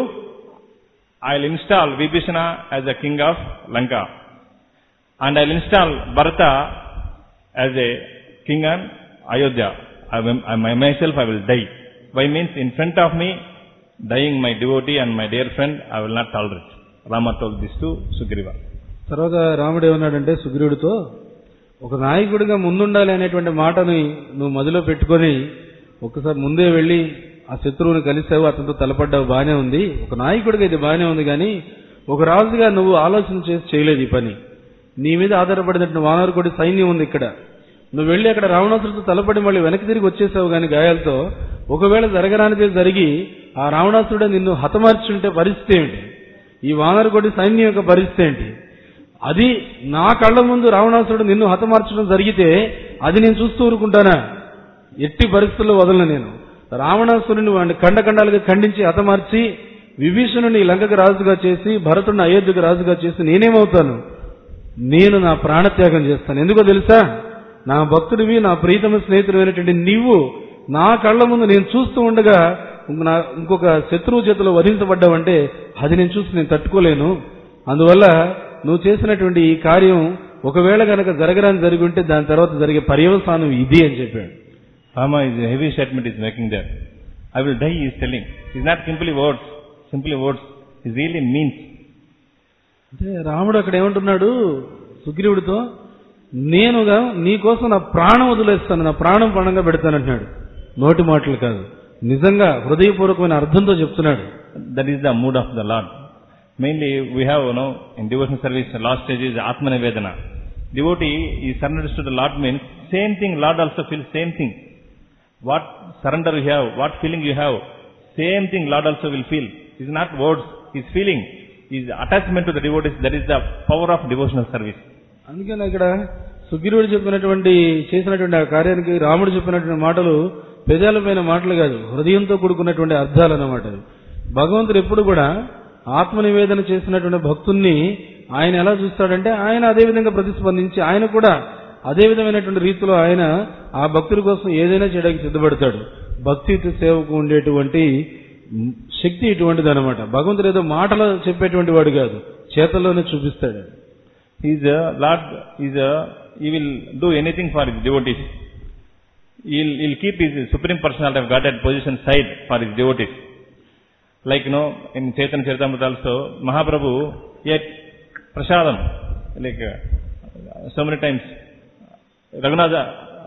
I will install Vibhishana as the king of Lanka. And I will install Bharata as a king on Ayodhya. I, will, I my- myself I will die. Why means in front of me, dying my devotee and my dear friend, I will not tolerate. Rama told this to Sugriva. తర్వాత రాముడు ఏమన్నాడంటే సుగ్రీవుడితో ఒక నాయకుడిగా ముందుండాలి అనేటువంటి మాటని నువ్వు మదిలో పెట్టుకొని ఒక్కసారి ముందే వెళ్ళి ఆ శత్రువుని కలిసావు అతనితో తలపడ్డావు బానే ఉంది ఒక నాయకుడిగా ఇది బానే ఉంది కానీ ఒక రాజుగా నువ్వు ఆలోచన చేసి చేయలేదు ఈ పని నీ మీద ఆధారపడినటువంటి వానరుకుడి సైన్యం ఉంది ఇక్కడ నువ్వు వెళ్ళి అక్కడ రావణాసుడితో తలపడి మళ్ళీ వెనక్కి తిరిగి వచ్చేసావు గాని గాయాలతో ఒకవేళ జరగరానిదే జరిగి ఆ రావణాసుడే నిన్ను హతమార్చుంటే పరిస్థితి ఏమిటి ఈ వానరకొడి సైన్యం యొక్క పరిస్థితి ఏంటి అది నా కళ్ళ ముందు రావణాసుడు నిన్ను హతమార్చడం జరిగితే అది నేను చూస్తూ ఊరుకుంటానా ఎట్టి పరిస్థితుల్లో వదలను నేను రావణాసురుని వాడిని ఖండఖండాలుగా ఖండించి హతమార్చి విభీషణుని లంకకు రాజుగా చేసి భరతుడిని అయోధ్యకు రాజుగా చేసి నేనేమవుతాను నేను నా ప్రాణత్యాగం చేస్తాను ఎందుకో తెలుసా నా భక్తుడివి నా ప్రీతమ స్నేహితుడైనటువంటి నీవు నా కళ్ళ ముందు నేను చూస్తూ ఉండగా ఇంక నా- ఇంకొక శత్రువు చేతిలో వధించబడ్డావంటే అది నేను చూసి నేను తట్టుకోలేను అందువల్ల నువ్వు చేసినటువంటి ఈ కార్యం ఒకవేళ గనక జరగరాని జరిగి ఉంటే దాని తర్వాత జరిగే పర్యవసానం ఇది అని చెప్పాడు Rama is a heavy statement is making there. I will die, he is telling. It's not simply words, simply words. It really means. అంటే రాముడు అక్కడ ఏమంటున్నాడు సుగ్రీవుడితో నేనుగా నీకోసం నా ప్రాణం వదిలేస్తాను నా ప్రాణం పణంగా పెడతానంటున్నాడు నోటి మాటలు కాదు నిజంగా హృదయపూర్వకమైన అర్థంతో చెప్తున్నాడు That is the mood of the Lord. Mainly, we have, you know, in devotional service, the last stage is Atmana Vedana. Devotee is surrenders to the Lord means, same thing, Lord also feels same thing. What surrender you have, what feeling you have, same thing Lord also will feel. It's not words, it's feeling. Is attachment to the devotees, that is the power of devotional service. అందుకని ఇక్కడ సుగ్రీవుడు చెప్పినటువంటి చేసినటువంటి ఆ కార్యానికి రాముడు చెప్పినటువంటి మాటలు పెదాలపైన మాటలు కాదు హృదయంతో కూడుకున్నటువంటి అర్థాలు అన్నమాట అవి. భగవంతుడు ఎప్పుడు కూడా ఆత్మ నివేదన చేసినటువంటి భక్తుల్ని ఆయన ఎలా చూస్తాడంటే ఆయన అదే విధంగా ప్రతిస్పందించి ఆయన కూడా అదే విధమైనటువంటి రీతిలో ఆయన ఆ భక్తుల కోసం ఏదైనా చేయడానికి సిద్ధపడతాడు భక్తియుత సేవకు ఉండేటువంటి మ్, శక్తి ఇటువంటిది అనమాట భగవంతుడు ఏదో మాటలు చెప్పేటువంటి వాడు కాదు చేతల్లోనే చూపిస్తాడు He's a Lord, is a, he will do anything for his devotees. He'll, he'll keep his supreme personality of Godhead position side for his devotees. Like, you know, in Chaitanya Charitamrita also, Mahaprabhu, yet prasadam, like uh, so many times, Raghunatha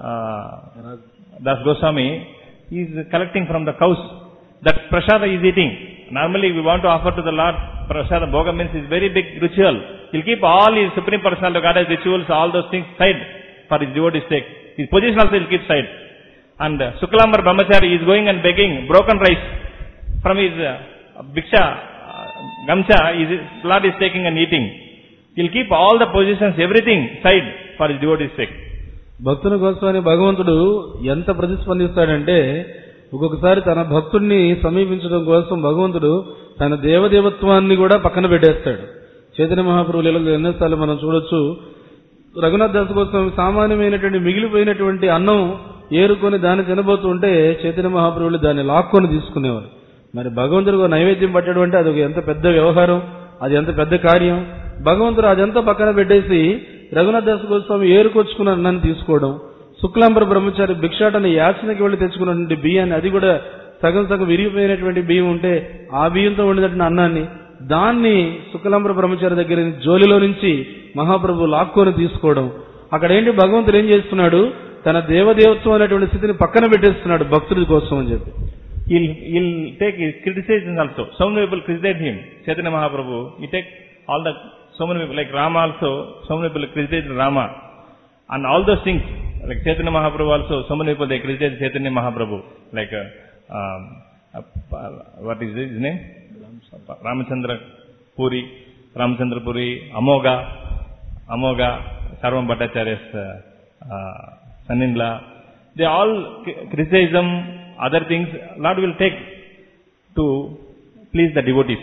uh, Das Goswami is collecting from the cows. That prasada is eating. Normally we want to offer to the Lord prasada. Bhoga means is very big ritual. He'll keep all his supreme personality of Godhead rituals, all those things side for his devotee's sake. His position also he'll keep side. And uh, Suklambar Brahmachari is going and begging broken rice from his uh, Bhiksha, uh, Gamcha, is, Lord is taking and eating. He'll keep all the positions, everything side for his devotee's sake. భక్తుని కోసమని భగవంతుడు ఎంత ప్రతిస్పందిస్తాడంటే ఒక్కొక్కసారి తన భక్తుడిని సమీపించడం కోసం భగవంతుడు తన దేవదేవత్వాన్ని కూడా పక్కన పెట్టేస్తాడు చైతన్య మహాప్రభు లీలలో ఎన్నోసార్లు మనం చూడొచ్చు రఘునాథ్ దాస్ కోసం సామాన్యమైనటువంటి మిగిలిపోయినటువంటి అన్నం ఏరుకొని దాన్ని తినబోతుంటే చైతన్య మహాప్రభులు దాన్ని లాక్కొని తీసుకునేవారు మరి భగవంతుడికి నైవేద్యం పట్టడం అంటే అది ఒక ఎంత పెద్ద వ్యవహారం అది ఎంత పెద్ద కార్యం భగవంతుడు అదంతా పక్కన పెట్టేసి రఘునాథ్ దాస్ గోస్వామి ఏరుకొచ్చుకున్న అన్నాన్ని తీసుకోవడం శుక్లాంబర బ్రహ్మచారి భిక్షాటన యాచనకి వెళ్లి తెచ్చుకున్నటువంటి బియ్యాన్ని అది కూడా సగం సగం విరిగిపోయినటువంటి బియ్యం ఉంటే ఆ బియ్యంతో వండినటువంటి అన్నాన్ని దాన్ని శుక్లాంబర బ్రహ్మచారి దగ్గర నుంచి జోలిలో నుంచి మహాప్రభు లాక్కొని తీసుకోవడం అక్కడ ఏంటి భగవంతుడు ఏం చేస్తున్నాడు తన దేవదేవత్వం అనేటువంటి స్థితిని పక్కన పెట్టేస్తున్నాడు భక్తుడి కోసం అని చెప్పి He'll, he'll take his criticisms also. So many people criticize him. Chaitanya Mahaprabhu, he take all the, so many people, like Rama also, so many people criticize Rama. And all those things, like Chaitanya Mahaprabhu also, so many people they criticize Chaitanya Mahaprabhu. Like, uh, um, uh, what is his name? Ramachandra Puri, Ramachandra Puri, Amoga, Amoga, Sarvam Bhattacharya's uh, uh, son-in-law. They all c- criticism, other things, Lord will take to please the devotees.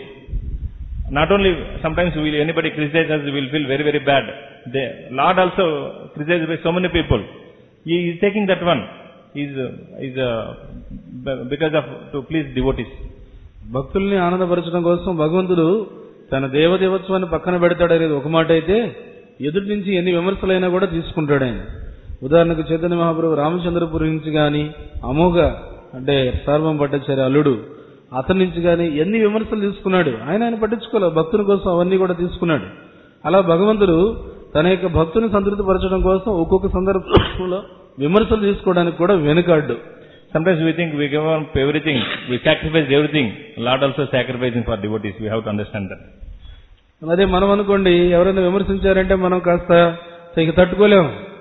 Not only sometimes will anybody criticize us, we will feel very very bad. The Lord also criticized by so many people. He is taking that one. He is uh, is uh, b- because of to please devotees. భక్తుల్ని ఆనందపరచడం కోసం భగవంతుడు తన దేవదేవత్వాన్ని పక్కన పెడతాడు అనేది ఒక మాట అయితే ఎదుటి నుంచి ఎన్ని విమర్శలైనా కూడా తీసుకుంటాడు ఆయన ఉదాహరణకు చైతన్య మహాప్రభు రామచంద్రపురి నుంచి గాని అమోఘ అంటే సర్వం పట్టాచారి అల్లుడు అతని నుంచి గాని ఎన్ని విమర్శలు తీసుకున్నాడు ఆయన ఆయన పట్టించుకోలేదు భక్తుని కోసం అవన్నీ కూడా తీసుకున్నాడు అలా భగవంతుడు తన యొక్క భక్తుని సంతృప్తిపరచడం కోసం ఒక్కొక్క సందర్భంలో విమర్శలు తీసుకోవడానికి కూడా వెనుకాడ్డు Sometimes we think we give up everything, we sacrifice everything. Lord also sacrificing for devotees. We have to understand that. అదే మనం అనుకోండి ఎవరైనా విమర్శించారంటే మనం కాస్త ఇక తట్టుకోలేం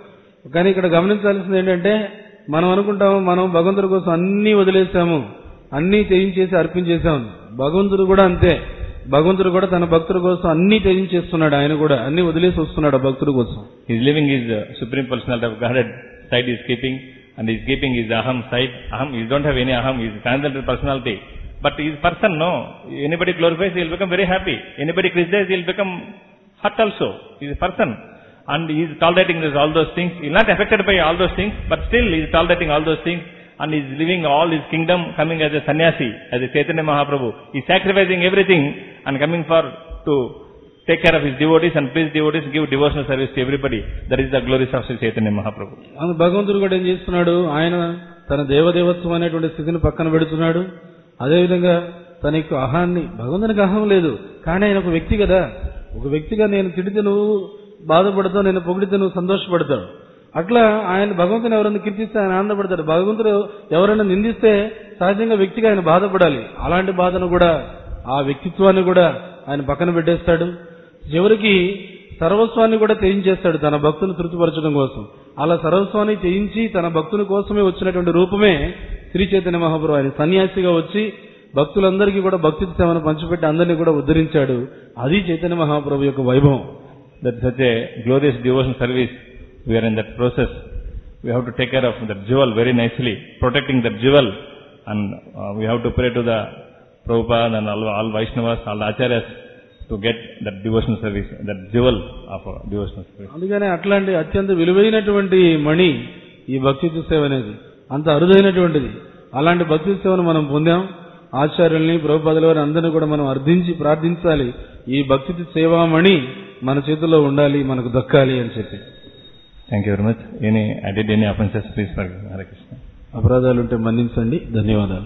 కానీ ఇక్కడ గమనించాల్సింది ఏంటంటే మనం అనుకుంటాము మనం భగవంతుడి కోసం అన్ని వదిలేసాము అన్ని త్యజించేసి అర్పించేసాము భగవంతుడు కూడా అంతే భగవంతుడు కూడా తన భక్తుల కోసం అన్ని త్యజించేస్తున్నాడు ఆయన కూడా అన్ని వదిలేసి వస్తున్నాడు ఆ భక్తుడి కోసం He is living his uh, supreme personality of Godhead side is keeping and he is keeping his aham side. Aham, he don't have any aham, he is transcendental personality. But he is person, no. Anybody glorifies, he will become very happy. Anybody criticizes, he will become hurt also. He is a person. And he is tolerating this, all those things. He is not affected by all those things, but still he is tolerating all those things and he is living all his kingdom coming as a sannyasi, as a Chaitanya Mahaprabhu. He is sacrificing everything and coming for to take care of his devotees and please devotees, give devotional service to everybody. That is the glories of Sri Chaitanya Mahaprabhu. అందుకు భగవంతుడు కూడా ఏం చేస్తున్నాడు ఆయన తన దేవదేవత్వం అనేటువంటి స్థితిని పక్కన పెడుతున్నాడు అదేవిధంగా తన యొక్క అహాన్ని భగవంతునికి అహం లేదు కానీ ఆయన ఒక వ్యక్తి కదా ఒక వ్యక్తిగా నేను తిడితే నువ్వు బాధపడతావు నేను పొగిడితే నువ్వు సంతోషపడతావు అట్లా ఆయన భగవంతుని ఎవరైనా కీర్తిస్తే ఆయన ఆనందపడతాడు భగవంతుడు ఎవరైనా నిందిస్తే సహజంగా వ్యక్తిగా ఆయన బాధపడాలి అలాంటి బాధను కూడా ఆ వ్యక్తిత్వాన్ని కూడా ఆయన పక్కన పెట్టేస్తాడు చివరికి సర్వస్వాన్ని కూడా త్యజించేస్తాడు తన భక్తుని తృప్తిపరచడం కోసం అలా సర్వస్వాన్ని త్యజించి తన భక్తుని కోసమే వచ్చినటువంటి రూపమే శ్రీ చైతన్య మహాప్రభు ఆయన సన్యాసిగా వచ్చి భక్తులందరికీ కూడా భక్తి సేవను పంచిపెట్టి అందరినీ కూడా ఉద్ధరించాడు అది చైతన్య మహాప్రభు యొక్క వైభవం That is such a glorious devotion service. We are in that process. We have to take care of that jewel very nicely, protecting that jewel. And uh, we have to pray to the Prabhupada and all, all Vaishnavas, all Acharyas to get that devotional service, that jewel of uh, devotional service. అందుకనే అట్లాంటి అత్యంత విలువైనటువంటి మణి ఈ భక్తి సేవ అనేది అంత అరుదైనటువంటిది అలాంటి భక్తి సేవను మనం పొందాం ఆచార్యుల్ని ప్రభుపదుల వారిని అందరినీ కూడా మనం అర్థించి ప్రార్థించాలి ఈ భక్తి సేవామణి మన చేతుల్లో ఉండాలి మనకు దక్కాలి అని చెప్పి Thank you very much. Any, I did any offenses, please forgive. me. Hare Krishna. అపరాధాలుంటే మన్నించండి ధన్యవాదాలు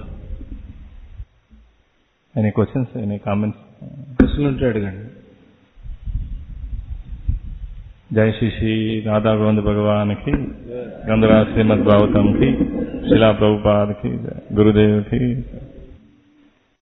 Any questions, any comments? ప్రశ్నలుంటే అడగండి जय श्री श्री राधा गोविंद भगवान की गंधरा श्रीमद भागवतम की शिला प्रभुपाद की जय, गुरुदेव की जय।